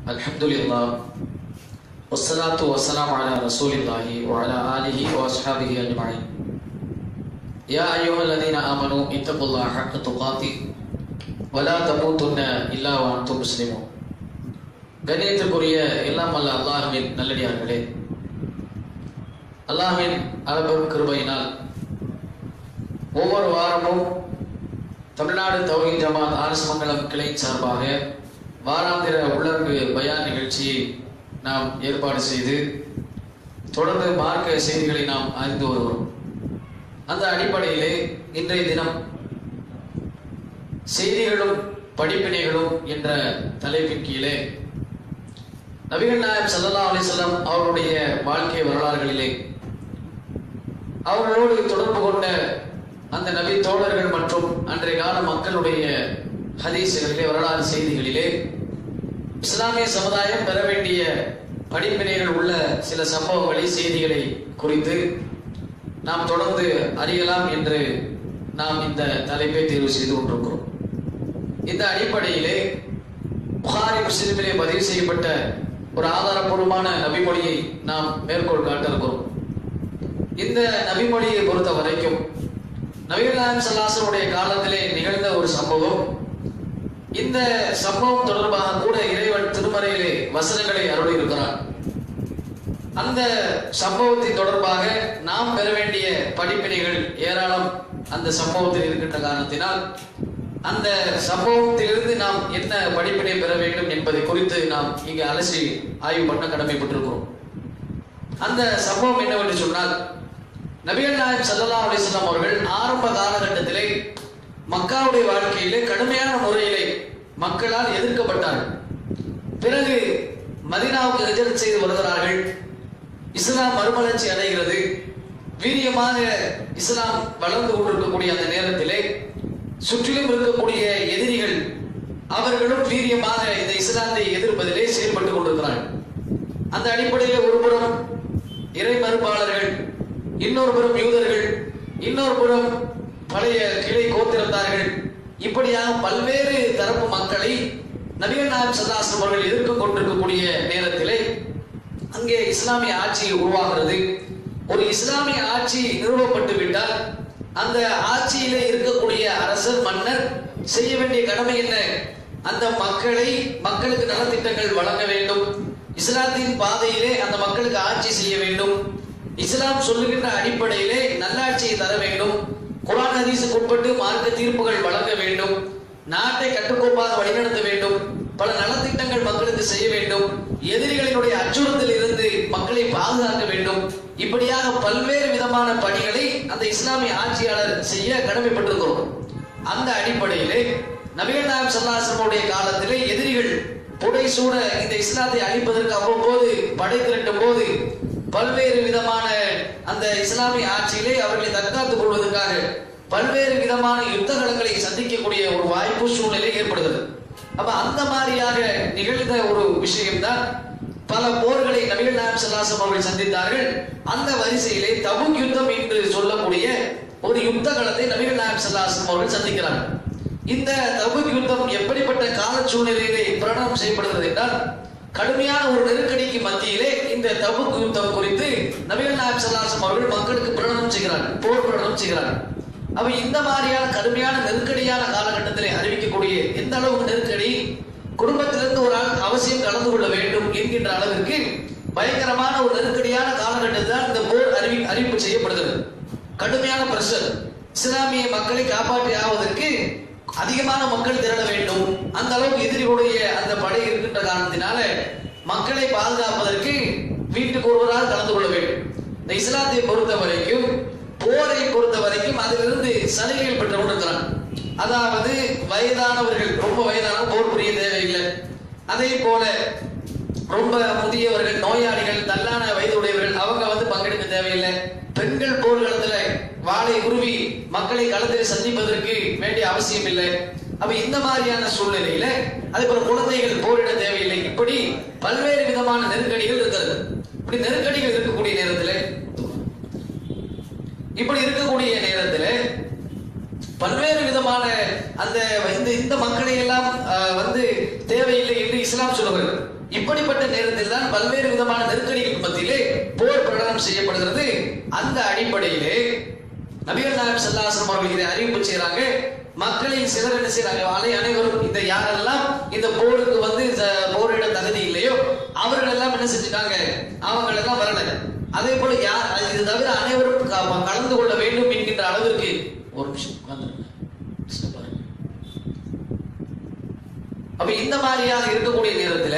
الحمد لله والصلاة والسلام على رسول الله وعلى آله وأصحابه أجمعين يا أيها الذين آمنوا اتقوا الله حق تقاته ولا تموتن إلا وأنتم مسلمون கண்ணியத்திற்குரிய எல்லாம் அல்ல அல்லாஹ்வின் நல்லடியார்களே அல்லாஹ்வின் அளப்பெரும் கிருபையினால் ஒவ்வொரு வாரமும் தமிழ்நாடு தௌஹீத் ஜமாத் ஆர்எஸ் மங்கலம் கிளை சார்பாக வாராந்திர உள்ளரங்கு பயான் நிகழ்ச்சியை நாம் ஏற்பாடு செய்து தொடர்ந்து மார்க்க செய்திகளை நாம் அறிந்து வருகிறோம் அந்த அடிப்படையிலே இன்றைய தினம் செய்திகளும் படிப்பினைகளும் என்ற தலைப்பின் கீழே நபிகள் நாயகம் சல்லா அலிஸ்லாம் அவருடைய வாழ்க்கை வரலாறுகளிலே அவர்களோடு தொடர்பு கொண்ட அந்த நபி தோழர்கள் மற்றும் அன்றைய கால மக்களுடைய ஹதீசுகளிலே வரலாறு செய்திகளிலே இஸ்லாமிய சமுதாயம் பெற வேண்டிய படிப்பினைகள் உள்ள சில சம்பவங்களை செய்திகளை குறித்து நாம் தொடர்ந்து அறியலாம் என்று நாம் இந்த தலைப்பை தேர்வு செய்து கொண்டிருக்கிறோம் இந்த அடிப்படையிலே புகாரி முஸ்லிமிலே பதிவு செய்யப்பட்ட ஒரு ஆதாரப்பூர்வமான நபிமொழியை நாம் மேற்கோள் காட்ட இருக்கிறோம் இந்த நபிமொழியை பொறுத்த வரைக்கும் நபிகள் நாயம் சல்லாசனுடைய காலத்திலே நிகழ்ந்த ஒரு சம்பவம் இந்த சம்பவம் தொடர்பாக கூட இறைவன் திருமறையிலே வசனங்களை அருளி இருக்கிறான் அந்த சம்பவத்தின் தொடர்பாக நாம் பெற வேண்டிய படிப்பினைகள் ஏராளம் அந்த சம்பவத்தில் இருக்கின்ற காரணத்தினால் அந்த சம்பவத்திலிருந்து நாம் என்ன படிப்பினை பெற வேண்டும் என்பதை குறித்து நாம் இங்கு அலசி ஆய்வு பண்ண கடமைப்பட்டிருக்கிறோம் அந்த சம்பவம் என்னவென்று சொன்னால் நபிகள் நாயம் சல்லா அலிஸ்லாம் அவர்கள் ஆரம்ப காலகட்டத்திலே மக்காவுடைய வாழ்க்கையிலே கடுமையான முறையிலே மக்களால் எதிர்க்கப்பட்டார்கள் பிறகு மதினாவுக்கு ஹஜரத் செய்து வருகிறார்கள் இஸ்லாம் மறுமலர்ச்சி அடைகிறது வீரியமாக இஸ்லாம் வளர்ந்து கொண்டிருக்கக்கூடிய அந்த நேரத்திலே சுற்றிலும் இருக்கக்கூடிய எதிரிகள் அவர்களும் வீரியமாக இந்த இஸ்லாத்தை எதிர்ப்பதிலே செயல்பட்டுக் கொண்டிருக்கிறார்கள் அந்த அடிப்படையில் ஒருபுறம் இறை மறுப்பாளர்கள் இன்னொரு புறம் யூதர்கள் இன்னொரு புறம் பழைய கிளை கோத்திருந்தார்கள் இப்படியாக பல்வேறு தரப்பு மக்களை நபிகள் நாயம் சதாசம் அவர்கள் எதிர்த்து கொண்டிருக்கக்கூடிய நேரத்திலே அங்கே இஸ்லாமிய ஆட்சி உருவாகிறது ஒரு இஸ்லாமிய ஆட்சி நிறுவப்பட்டு விட்டால் அந்த ஆட்சியிலே இருக்கக்கூடிய அரசர் மன்னர் செய்ய வேண்டிய கடமை என்ன அந்த மக்களை மக்களுக்கு நலத்திட்டங்கள் வழங்க வேண்டும் இஸ்லாத்தின் பாதையிலே அந்த மக்களுக்கு ஆட்சி செய்ய வேண்டும் இஸ்லாம் சொல்லுகின்ற அடிப்படையிலே நல்லாட்சியை தர வேண்டும் குரான் ஹதீஸுக்கு உட்பட்டு மார்க்க தீர்ப்புகள் வழங்க வேண்டும் நாட்டை கட்டுக்கோப்பாக வழிநடத்த வேண்டும் பல நலத்திட்டங்கள் மக்களுக்கு செய்ய வேண்டும் எதிரிகளினுடைய அச்சுறுத்தல் இருந்து மக்களை பாதுகாக்க வேண்டும் இப்படியாக பல்வேறு விதமான பணிகளை அந்த இஸ்லாமிய ஆட்சியாளர் செய்ய கடமைப்பட்டிருக்கிறோம் அந்த அடிப்படையிலே நபிகள் நாயம் சல்லாசனுடைய காலத்திலே எதிரிகள் புடை சூட இந்த இஸ்லாத்தை அழிப்பதற்கு அவ்வப்போது படை திரட்டும் போது பல்வேறு விதமான அந்த இஸ்லாமிய ஆட்சியிலே அவர்களை தற்காத்துக் கொள்வதற்காக பல்வேறு விதமான யுத்த களங்களை சந்திக்கக்கூடிய ஒரு வாய்ப்பு சூழ்நிலை ஏற்படுகிறது அப்ப அந்த மாதிரியாக நிகழ்ந்த ஒரு விஷயம்தான் பல போர்களை நபிகள் நாயம் சல்லாசம் அவர்கள் சந்தித்தார்கள் அந்த வரிசையிலே தபுக் யுத்தம் என்று சொல்லக்கூடிய ஒரு யுத்த களத்தை நபிகள் நாயம் சல்லாசம் அவர்கள் சந்திக்கிறார்கள் இந்த தபுக் யுத்தம் எப்படிப்பட்ட கால சூழ்நிலையிலே பிரகடனம் செய்யப்படுகிறது என்றால் கடுமையான ஒரு நெருக்கடிக்கு மத்தியிலே இந்த தபுக் யுத்தம் குறித்து நபிகள் நாயம் சல்லாசம் அவர்கள் மக்களுக்கு பிரகடனம் செய்கிறார்கள் போர் பிரகடனம் செய்கிறார்கள் அப்ப இந்த மாதிரியான கடுமையான நெருக்கடியான காலகட்டத்திலே அறிவிக்கக்கூடிய எந்த அளவுக்கு நெருக்கடி குடும்பத்திலிருந்து ஒரு ஆள் அவசியம் கலந்து கொள்ள வேண்டும் என்கின்ற அளவிற்கு பயங்கரமான ஒரு நெருக்கடியான காலகட்டத்தில் தான் இந்த போர் அறிவி அறிவிப்பு செய்யப்படுகிறது கடுமையான பிரஷர் இஸ்லாமிய மக்களை காப்பாற்றி ஆவதற்கு அதிகமான மக்கள் திரள வேண்டும் அந்த அளவுக்கு எதிரிகளுடைய அந்த படை இருக்கின்ற காரணத்தினால மக்களை பாதுகாப்பதற்கு வீட்டுக்கு ஒருவரால் கலந்து கொள்ள வேண்டும் இந்த இஸ்லாத்தை பொறுத்த வரைக்கும் போரை பொறுத்த வரைக்கும் அதிலிருந்து சலுகைகள் பெற்று கொண்டிருக்கிறான் அதாவது வயதானவர்கள் ரொம்ப வயதானவங்க போர் புரிய தேவையில்லை அதே போல ரொம்ப முதியவர்கள் நோயாளிகள் தள்ளான வயதுடையவர்கள் அவங்க வந்து பங்கெடுக்க தேவையில்லை பெண்கள் போர்க்களத்துல வாளை உருவி மக்களை களத்தில் சந்திப்பதற்கு வேண்டிய அவசியம் இல்லை அப்ப இந்த மாதிரியான சூழ்நிலையில அதே போல குழந்தைகள் போரிட தேவையில்லை இப்படி பல்வேறு விதமான நெருக்கடிகள் இருக்கிறது இப்படி நெருக்கடிகள் இருக்கக்கூடிய நேரத்தில் இப்படி இருக்கக்கூடிய நேரத்தில் பல்வேறு விதமான அந்த இந்த இந்த மக்களை எல்லாம் அஹ், வந்து தேவையில்லை என்று இஸ்லாம் சொல்லுகிறது இப்படிப்பட்ட நேரத்தில் தான் பல்வேறு விதமான நெருக்கடிகள் மத்தியிலே போர் பிரகடனம் செய்யப்படுகிறது அந்த அடிப்படையிலே நபிகள் நாயகம் ஸல்லல்லாஹு அவர்கள் இதை அறிவிப்பு செய்றாங்க மக்களில் சிலர் என்ன செய்றாங்க அனை அனைவரும் இந்த யாரெல்லாம் இந்த போருக்கு வந்து இந்த போரிட தகுதி இல்லையோ அவர்கள் எல்லாம் என்ன செஞ்சுட்டாங்க அவங்க எல்லாம் வரல அதே போல யார் அது இது தவிர அனைவரும் க- கலந்து கொள்ள வேண்டும் என்கின்ற அளவிற்கு ஒரு நிமிஷம் உட்கார்ந்துருங்க. Disturb ஆகுது. அப்ப இந்த மாதிரியாக இருக்கக்கூடிய நேரத்துல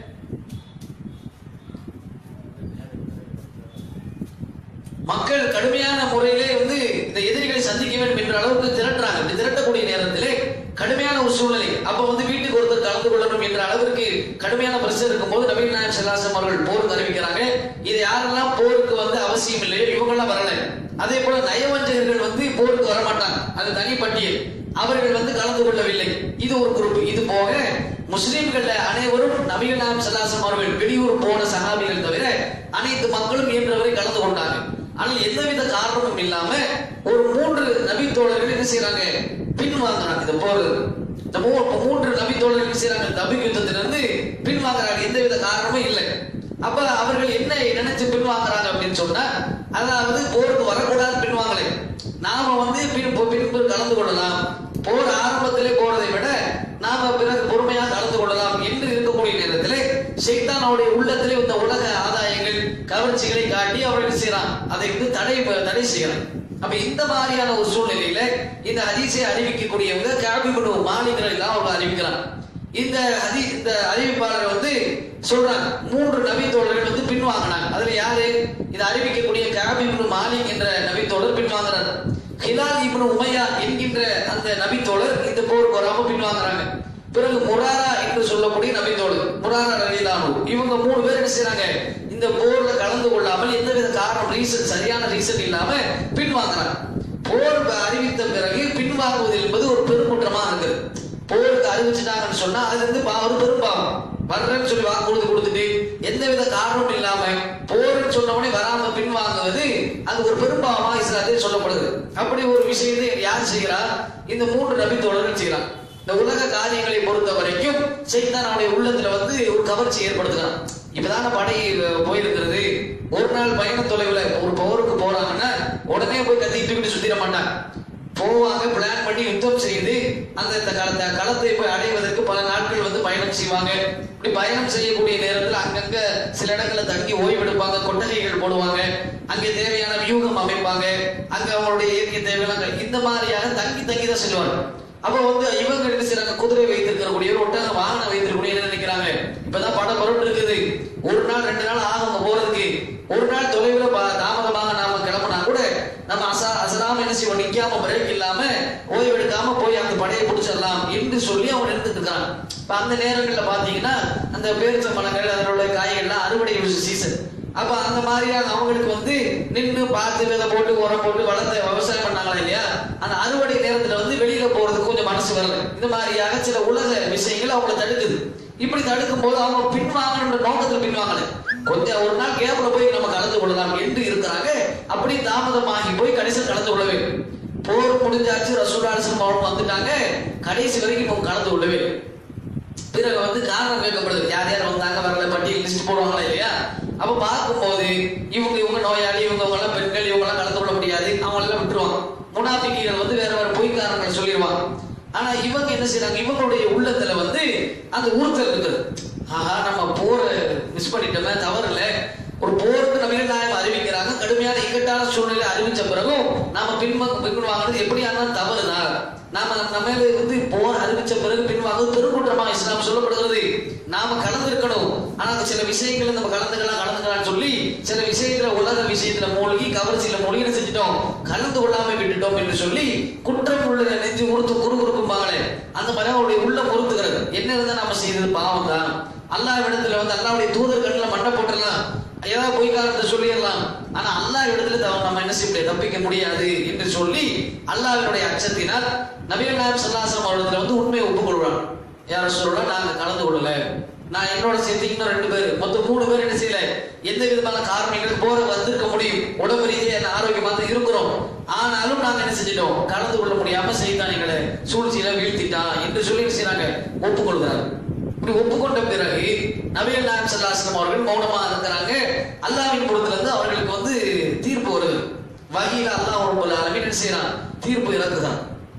மக்கள் கடுமையான முறையிலே வந்து இந்த எதிரிகளை சந்திக்க வேண்டும் என்ற அளவுக்கு திரட்டுறாங்க இப்படி திரட்டக்கூடிய நேரத்திலே கடுமையான ஒரு சூழ்நிலை அப்ப வந்து வீட்டுக்கு ஒருத்தர் கலந்து கொள்ளணும் என்ற அளவிற்கு கடுமையான பிரச்சனை இருக்கும்போது நவீன நாயகம் செல்லாசம் அவர்கள் போருக்கு அறிவிக்கிறாங்க இது யாரெல்லாம் போருக்கு வந்து அவசியம் இல்லையோ இவங்கெல்லாம் வரல அதே போல நயவஞ்சகர்கள் வந்து போருக்கு வரமாட்டாங்க அது தனி பட்டியல் அவர்கள் வந்து கலந்து கொள்ளவில்லை இது ஒரு குரூப் இது போக முஸ்லிம்கள் அனைவரும் நபிகள் நாயம் சல்லாசம் அவர்கள் வெளியூர் போன சகாபிகள் தவிர அனைத்து மக்களும் இயன்றவரை கலந்து கொண்டாங்க ஆனால் எந்தவித காரணமும் இல்லாம ஒரு மூன்று நபி தோழர்கள் என்ன செய்யறாங்க பின்வாங்குறாங்க இந்த போர் இந்த மூ- மூன்று நபி தோழர்கள் என்ன செய்யறாங்க தபிக் யுத்தத்திலிருந்து பின்வாங்குறாங்க எந்தவித காரணமும் இல்லை அப்ப அவர்கள் என்ன நினைச்சு பின்வாங்குறாங்க அப்படின்னு சொன்னா அதாவது போருக்கு வரக்கூடாது பின்வாங்கலை நாம வந்து பின் பின்பு கலந்து கொள்ளலாம் போர் ஆரம்பத்திலே போறதை விட நாம பிறகு பொறுமையாக கலந்து கொள்ளலாம் என்று இருக்கக்கூடிய நேரத்திலே ஷைத்தானுடைய உள்ளத்திலே இந்த உலக ஆதாயங்கள் கவர்ச்சிகளை காட்டி அவர்கள் செய்யறான் அதை வந்து தடை தடை செய்யறான் அப்ப இந்த மாதிரியான ஒரு சூழ்நிலையில இந்த ஹதீஸை அறிவிக்கக்கூடியவங்க காபிபுடு மாலிகள் எல்லாம் அவங்க அறிவிக்கிறான் இந்த ஹதி இந்த அறிவிப்பாளர் வந்து சொல்றாங்க மூன்று நபி தோழர்கள் வந்து பின்வாங்கினாங்க அதுல யாரு இதை அறிவிக்கக்கூடிய காபி இப்னு மாலிக் என்ற நபி தோழர் பின்வாங்குறார் ஹிலால் இப்னு உமையா என்கின்ற அந்த நபி தோழர் இந்த போருக்கு வராம பின்வாங்குறாங்க பிறகு முராரா என்று சொல்லக்கூடிய நபி தோழர் முராரா ரலிலானு இவங்க மூணு பேர் என்ன செய்றாங்க இந்த போர்ல கலந்து கொள்ளாமல் எந்தவித காரணம் ரீசன் சரியான ரீசன் இல்லாம பின்வாங்குறாங்க போர் அறிவித்த பிறகு பின்வாங்குவது என்பது ஒரு பெருங்குற்றமா இருக்குது போருக்கு அறிவிச்சுட்டாங்கன்னு சொன்னா அதுல இருந்து பா- ஒரு பெரும் பாவம் வர்றேன்னு சொல்லி வாக்குறுதி கொடுத்துட்டு எந்தவித காரணமும் இல்லாம போர்னு சொன்ன உடனே வராம பின்வாங்குவது அது ஒரு பெரும்பாவமா இஸ்லாத்தில் சொல்லப்படுது அப்படி ஒரு விஷயத்தை யார் செய்கிறா இந்த மூன்று நபி தோழர்கள் செய்கிறான் இந்த உலக காரியங்களை பொறுத்த வரைக்கும் செய்தான் அவனுடைய உள்ளத்துல வந்து ஒரு கவர்ச்சி ஏற்படுத்துகிறான் இப்பதான படை அஹ், போயிருக்கிறது ஒரு நாள் பயண தொலைவுல ஒரு போருக்கு போறாங்கன்னா உடனே போய் கத்தி தூக்கிட்டு சுத்திட மாட்டாங்க போவாங்க பிளான் பண்ணி யுத்தம் செய்து அந்த இந்த களத்தை களத்தை போய் அடைவதற்கு பல நாட்கள் வந்து பயணம் செய்வாங்க இப்படி பயணம் செய்யக்கூடிய நேரத்தில் அங்கங்க சில இடங்கள்ல தங்கி ஓய்வெடுப்பாங்க கொட்டகைகள் போடுவாங்க அங்கே தேவையான வியூகம் அமைப்பாங்க அங்க அவங்களுடைய இயற்கை தேவையெல்லாம் இந்த மாதிரியாக தங்கி தங்கி தான் செல்வாங்க அப்ப வந்து இவங்க என்ன செய்றாங்க குதிரை வைத்திருக்கக்கூடிய ஒட்டக வாகனம் வைத்திருக்கக்கூடிய என்ன நினைக்கிறாங்க இப்பதான் படம் புரண்டு இருக்குது ஒரு நாள் ரெண்டு நாள் ஆகும் போறதுக்கு ஒரு நாள் தொலைவுல பா- தாமதமாக நாம கிளம்பினா கூட நம்ம அசா அசராம என்ன செய்வோம் நிக்காம பிரேக் இல்லாம ஓய்வு எடுக்காம போய் அந்த படையை பிடிச்சிடலாம் என்று சொல்லி அவன் எடுத்துட்டு இருக்கான் இப்ப அந்த நேரங்கள்ல பாத்தீங்கன்னா அந்த பேரிச்ச மரங்கள் அதில் உள்ள காய்கள்லாம் அறுவடை சீசன் அப்ப அந்த மாதிரியான அவங்களுக்கு வந்து நின்னு பார்த்து விதை போட்டு உரம் போட்டு வளர்த்த விவசாயம் பண்ணாங்களா இல்லையா அந்த அறுவடை நேரத்துல வந்து வெளியில போறதுக்கு கொஞ்சம் மனசு வரல இந்த மாதிரியாக சில உலக விஷயங்கள் அவங்கள தடுக்குது இப்படி தடுக்கும் போது அவங்க பின்வாங்கன்ற நோக்கத்துல பின்வாங்கல கொஞ்சம் ஒரு நாள் கேப்ல போய் நம்ம கலந்து கொள்ளலாம் என்று இருக்கிறாங்க அப்படி தாமதமாகி போய் கடைசியில் கலந்து கொள்ள வேண்டும் போர் முடிஞ்சாச்சு ரசூலாசம் அவரும் வந்துட்டாங்க கடைசி வரைக்கும் இப்போ கலந்து கொள்ளவே இல்லை. பிறகு வந்து காரணம் கேட்கப்படுது யார் யார் வந்தாங்க வரல பட்டியல் லிஸ்ட் போடுவாங்களா இல்லையா அப்ப பார்க்கும்போது இவங்க இவங்க நோயாளி இவங்க இவங்க எல்லாம் பெண்கள் இவங்க எல்லாம் கலந்து கொள்ள முடியாது அவங்க எல்லாம் விட்டுருவாங்க முனாபிக்கிகள் வந்து வேற வேற பொய் காரணங்களை சொல்லிடுவாங்க ஆனா இவங்க என்ன செய்றாங்க இவங்களுடைய உள்ளத்துல வந்து அந்த உறுத்தல் இருக்குது ஆஹா நம்ம போற மிஸ் பண்ணிட்டோமே தவறுல ஒரு போருக்கு நபிகள் நாயம் அறிவிக்கிறாங்க கடுமையான இக்கட்டான சூழ்நிலை அறிவிச்ச பிறகும் நாம பின்வாங்க பின்வாங்கினது எப்படி ஆனாலும் தவறுதான் நாம நம்ம மேல வந்து போர் அறிவிச்ச பிறகு பின்வாங்குவது பெருங்குற்றமாக இஸ்லாம் சொல்லப்படுகிறது நாம கலந்துருக்கணும் ஆனா சில விஷயங்கள் நம்ம கலந்துக்கலாம் கலந்துக்கலாம்னு சொல்லி சில விஷயத்துல உலக விஷயத்துல மூழ்கி கவர்ச்சியில மூழ்கி என்ன செஞ்சிட்டோம் கலந்து கொள்ளாம விட்டுட்டோம் என்று சொல்லி குற்றம் உள்ள நெஞ்சு உறுத்து குறுகுறுக்கும்பாங்களே அந்த மாதிரி அவருடைய உள்ள பொறுத்துக்கிறது என்ன இருந்தா நம்ம செய்தது பாவம் தான் அல்லாஹ் இடத்துல வந்து அல்லாவுடைய தூதர் கண்ணில் மண்டை போட்டுடலாம் ஏதாவது பொய் காரணத்தை சொல்லிடலாம் ஆனா அல்லாஹ் இடத்துல தவ- நம்ம என்ன செய்ய முடியாது தப்பிக்க முடியாது என்று சொல்லி அல்லாஹ்வினுடைய அச்சத்தினால் நபிகள் நாயம் சல்லாசலம் அவரிடத்துல வந்து உண்மையை ஒப்புக்கொள்றான் யார சொல்லலாம் நாங்க கலந்து கொள்ளல நான் என்னோட சேர்த்து இன்னும் ரெண்டு பேர் மொத்தம் மூணு பேர் என்ன செய்யல எந்த விதமான காரணங்கள் போற வந்திருக்க முடியும் உடம்பு ரீதியா என்ன ஆரோக்கியமா தான் இருக்கிறோம் ஆனாலும் நாங்க என்ன செஞ்சிட்டோம் கலந்து கொள்ள முடியாம செய்தான் எங்களை சூழ்ச்சியில வீழ்த்திட்டான் என்று சொல்லி என்ன செய்றாங்க ஒப்புக்கொள்கிறாங்க இப்படி ஒப்புக்கொண்ட பிறகு நபிகள் நாயம் சல்லாஸ்லம் அவர்கள் மௌனமா இருக்கிறாங்க அல்லாவின் புறத்துல இருந்து அவர்களுக்கு வந்து தீர்ப்பு வருது வகையில அல்லாஹ் ரப்பல் ஆலமீன் என்ன செய்யறான் தீர்ப்பு இறக்குதான்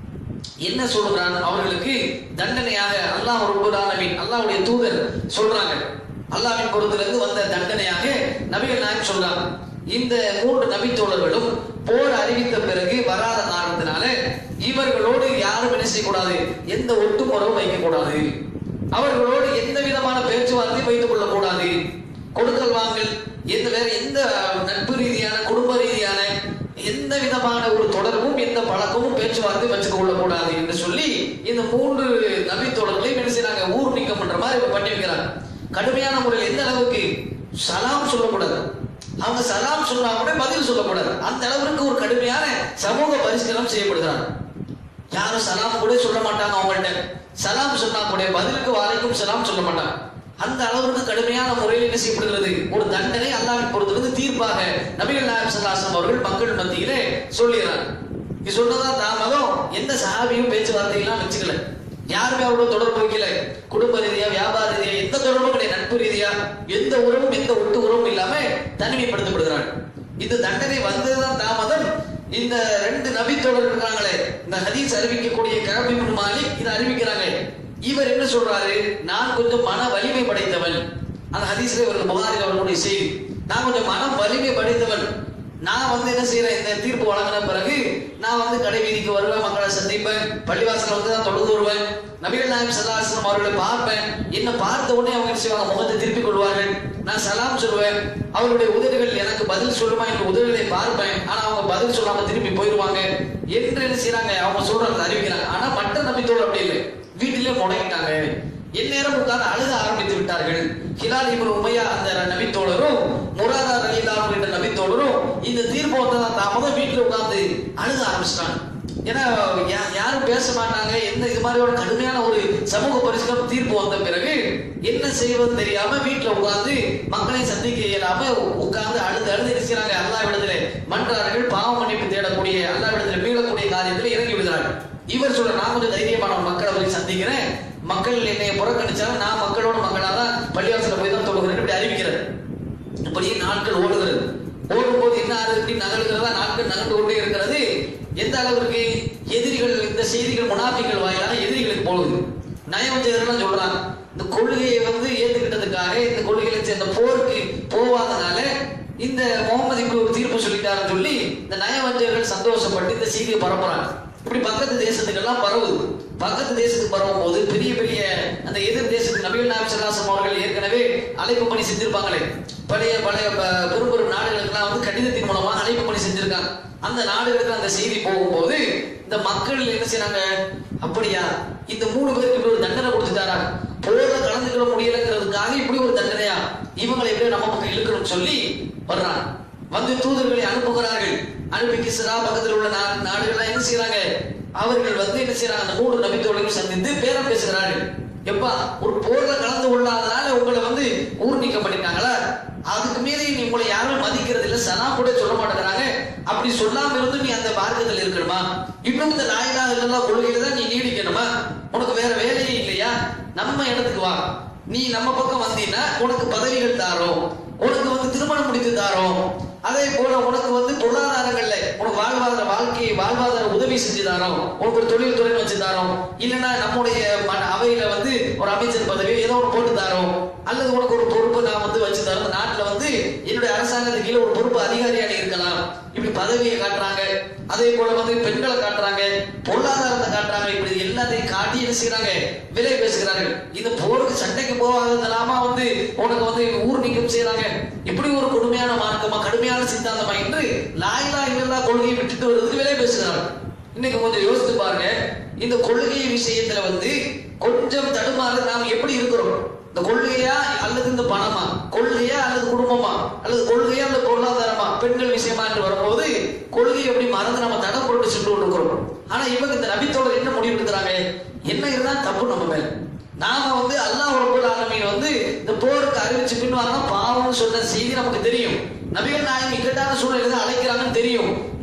என்ன சொல்றான் அவர்களுக்கு தண்டனையாக அல்லாஹ் ரப்பல் ஆலமீன் அல்லாஹ்வுடைய தூதர் சொல்றாங்க அல்லாஹ்வின் புறத்திலிருந்து வந்த தண்டனையாக நபிகள் நாயகம் சொல்றாங்க இந்த மூன்று நபி தோழர்களும் போர் அறிவித்த பிறகு வராத காரணத்தினால இவர்களோடு யாரும் என்ன செய்யக்கூடாது எந்த ஒட்டுமுறவும் வைக்கக்கூடாது அவர்களோடு எந்த விதமான பேச்சுவார்த்தையும் வைத்துக் கொள்ளக்கூடாது கொடுக்கல் வாங்கல் எந்த வேற எந்த நட்பு ரீதியான குடும்ப ரீதியான எந்த விதமான ஒரு தொடர்பும் எந்த பழக்கமும் பேச்சுவார்த்தை வச்சுக்க கொள்ளக்கூடாது என்று சொல்லி இந்த மூன்று நபி தொடர்களையும் என்ன செய்றாங்க ஊர் நீக்கம் பண்ற மாதிரி இப்ப பண்ணி வைக்கிறாங்க கடுமையான முறையில் எந்த அளவுக்கு சலாம் சொல்லக்கூடாது அவங்க சலாம் சொன்னா கூட பதில் சொல்லக்கூடாது அந்த அளவுக்கு ஒரு கடுமையான சமூக பரிஷ்கரணம் செய்யப்படுகிறாங்க யாரும் சலாம் கூட சொல்ல மாட்டாங்க அவங்கள்ட்ட சலாம் சொன்னா கூட பதிலுக்கு வாழைக்கும் சலாம் சொல்ல மாட்டாங்க அந்த அளவுக்கு கடுமையான முறையில் என்ன செய்யப்படுகிறது ஒரு தண்டனை அல்லாவின் பொறுத்திருந்து தீர்ப்பாக நபிகள் நாயகம் சல்லாசம் அவர்கள் மக்கள் மத்தியிலே சொல்லிடுறாங்க இது சொன்னதா தாமதம் எந்த சஹாபியும் பேச்சுவார்த்தையெல்லாம் வச்சுக்கல யாருமே அவரோட தொடர்பு வைக்கல குடும்ப ரீதியா வியாபார ரீதியா எந்த தொடர்பும் கிடையாது நட்பு ரீதியா எந்த உறவும் எந்த ஒட்டு உறவும் இல்லாம தனிமைப்படுத்தப்படுகிறாங்க இந்த தண்டனை வந்ததுதான் தாமதம் இந்த ரெண்டு நபி தோழர் இருக்காங்களே இந்த ஹதீஸ் அறிவிக்கக்கூடிய கரபி மாலிக் இதை அறிவிக்கிறாங்க இவர் என்ன சொல்றாரு நான் கொஞ்சம் மன வலிமை படைத்தவன் அந்த ஹதீஸ்ல இவர்கள் புகாரி அவர்களுடைய செய்தி நான் கொஞ்சம் மனம் வலிமை படைத்தவன் நான் வந்து என்ன செய்யறேன் இந்த தீர்ப்பு வழங்கின பிறகு நான் வந்து கடை வீதிக்கு வருவேன் மக்களை சந்திப்பேன் பள்ளிவாசல வந்து தான் தொழுது வருவேன் நபிகள் நாயம் சல்லாஸ்லம் அவர்களை பார்ப்பேன் என்ன பார்த்த உடனே அவங்க என்ன செய்வாங்க முகத்தை திருப்பிக் கொள்வார்கள் நான் சலாம் சொல்லுவேன் அவருடைய உதவிகள் எனக்கு பதில் சொல்லுமா என்ற உதவிகளை பார்ப்பேன் ஆனா அவங்க பதில் சொல்லாம திரும்பி போயிடுவாங்க என்று என்ன செய்யறாங்க அவங்க சொல்றதை அறிவிக்கிறாங்க ஆனா மற்ற நபித்தோடு அப்படி இல்லை வீட்டிலே முடங்கிட்டாங்க எந்நேரம் உட்கார்ந்து அழுக ஆரம்பித்து விட்டார்கள் ஹிலால் இப்னு உமையா அந்த நபித்தோழரும் முராதா ரலிலாஹு என்ற நபித்தோழரும் இந்த தீர்ப்பு வந்ததான் தாமதம் வீட்டுல உட்கார்ந்து அழுக ஆரம்பிச்சிட்டாங்க ஏன்னா யா- யாரும் பேச மாட்டாங்க எந்த இது மாதிரி ஒரு கடுமையான ஒரு சமூக பரிசுகம் தீர்ப்பு வந்த பிறகு என்ன செய்வது தெரியாம வீட்டுல உட்கார்ந்து மக்களை சந்திக்க இயலாம உட்கார்ந்து அழுது அழுது என்ன செய்றாங்க அல்லாவிடத்திலே மன்றார்கள் பாவ மன்னிப்பு தேடக்கூடிய அல்லாவிடத்திலே மீளக்கூடிய காரியத்தில் இறங்கி விடுகிறார்கள் இவர் சொல்ற நான் கொஞ்சம் தைரியமான மக்களை போய் சந்திக்கிறேன் மக்கள் என்னை புறக்கணிச்சாலும் நான் மக்களோட மக்களாக தான் பள்ளிவாசல போய் தான் தொழுகிறேன் இப்படி அறிவிக்கிறார் இப்படியே நாட்கள் ஓடுகிறது ஓடும்போது என்ன ஆகுது இப்படி நகர்கிறதா நாட்கள் நகர்ந்து கொண்டே இருக்கிறது எந்த அளவிற்கு எதிரிகள் இந்த செய்திகள் முனாஃபிகள் வாயிலாக எதிரிகளுக்கு போகுது நயவஞ்சகர்லாம் சொல்றாங்க இந்த கொள்கையை வந்து ஏத்துக்கிட்டதுக்காக இந்த கொள்கையில சேர்ந்த போருக்கு போவாதனால இந்த முகமது இப்படி ஒரு தீர்ப்பு சொல்லிட்டாருன்னு சொல்லி இந்த நயவஞ்சகர்கள் சந்தோஷப்பட்டு இந்த செய்தியை பரப்புறாங்க இப்படி பக்கத்து தேசத்துக்கெல்லாம் பரவுது பக்கத்து தேசத்துக்கு பரவும் போது பெரிய பெரிய அந்த எதிர் தேசத்துக்கு நபிகள் நாயம் சல்லாசம் அவர்கள் ஏற்கனவே அழைப்பு பணி செஞ்சிருப்பாங்களே பழைய பழைய ப- பெரும் பெரும் நாடுகளுக்கெல்லாம் வந்து கடிதத்தின் மூலமா அழைப்பு பணி செஞ்சிருக்காங்க அந்த நாடுகளுக்கு அந்த செய்தி போகும்போது இந்த மக்கள் என்ன செய்றாங்க அப்படியா இந்த மூணு பேருக்கு இப்படி ஒரு தண்டனை கொடுத்துட்டாரா போர்ல கலந்துக்கிட முடியலங்கிறதுக்காக இப்படி ஒரு தண்டனையா இவங்களை எப்படியோ நம்ம பக்கம் இழுக்கணும்னு சொல்லி வர்றாங்க வந்து தூதர்களை அனுப்புகிறார்கள் அனுப்பி கிஸ்ரா பக்கத்தில் உள்ள நா- நாடுகள்லாம் என்ன செய்றாங்க அவர்கள் வந்து என்ன செய்றாங்க அந்த மூன்று நபித்தோடையும் சந்தித்து பேரம் பேசுகிறார்கள் எப்பா ஒரு போர்ல கலந்து கொள்ளாதனால உங்களை வந்து ஊர் நீக்கம் பண்ணிட்டாங்களா அதுக்கு மீறி நீ உங்களை யாரும் மதிக்கிறது இல்ல சனா கூட சொல்ல மாட்டேங்கிறாங்க அப்படி சொல்லாம இருந்து நீ அந்த மார்க்கத்தில் இருக்கணுமா இன்னும் இந்த நாயிலா இல்லா கொள்கையில தான் நீ நீடிக்கணுமா உனக்கு வேற வேலையே இல்லையா நம்ம இடத்துக்கு வா நீ நம்ம பக்கம் வந்தீன்னா உனக்கு பதவிகள் தாரோம் உனக்கு வந்து திருமணம் முடித்து தாரோம் அதே போல உனக்கு வந்து பொருளாதாரங்கள்ல உனக்கு வாழ்வாதார வாழ்க்கை வாழ்வாதார உதவி செஞ்சு தாரோம் உனக்கு ஒரு தொழில் துறை வச்சு தாரோம் இல்லைன்னா நம்முடைய ம- அவையில வந்து ஒரு அமைச்சர் பதவி ஏதோ ஒன்று போட்டு தாரோம் அல்லது உனக்கு ஒரு பொறுப்பு நான் வந்து வச்சு தரோம் இந்த நாட்டுல வந்து என்னுடைய அரசாங்கத்துக்கு கீழே ஒரு பொறுப்பு அதிகாரியா நீ இருக்கலாம் இப்படி பதவியை காட்டுறாங்க அதே போல வந்து பெண்களை காட்டுறாங்க பொருளாதாரத்தை காட்டுறாங்க இப்படி எல்லாத்தையும் காட்டி என்ன செய்றாங்க விலை பேசுகிறார்கள் இந்த போருக்கு சண்டைக்கு போகாததெல்லாமா வந்து உனக்கு வந்து ஊர் நீக்கம் செய்றாங்க இப்படி ஒரு கொடுமையான மார்க்கமா கடுமையான சித்தாந்தமா என்று லாயிலா இல்லல்லா கொள்கையை விட்டுட்டு வருவதற்கு விலை பேசுகிறார்கள் இன்னைக்கு கொஞ்சம் யோசித்து பாருங்க இந்த கொள்கை விஷயத்துல வந்து கொஞ்சம் தடுமாறு நாம் எப்படி இருக்கிறோம் இந்த கொள்கையா அல்லது இந்த பணமா கொள்கையா அல்லது குடும்பமா அல்லது கொள்கையா அல்லது பொருளாதாரமா பெண்கள் விஷயமா என்று வரும்போது கொள்கை எப்படி மறந்து நம்ம தடம் போட்டு சென்று கொண்டிருக்கிறோம் ஆனா இவங்க இந்த நபித்தோட என்ன முடிவு எடுக்கிறாங்க என்ன இருந்தா தப்பு நம்ம மேல நாம வந்து அல்லாஹ் ரப்பல் ஆலமீன் வந்து இந்த போருக்கு அறிவிச்சு பின்வாங்க பாவம்னு சொன்ன செய்தி நமக்கு தெரியும் நபிகள் நாயகம் இக்கட்டான சூழ்நிலை தான் அழைக்கிறாங்கன்னு தெரியும்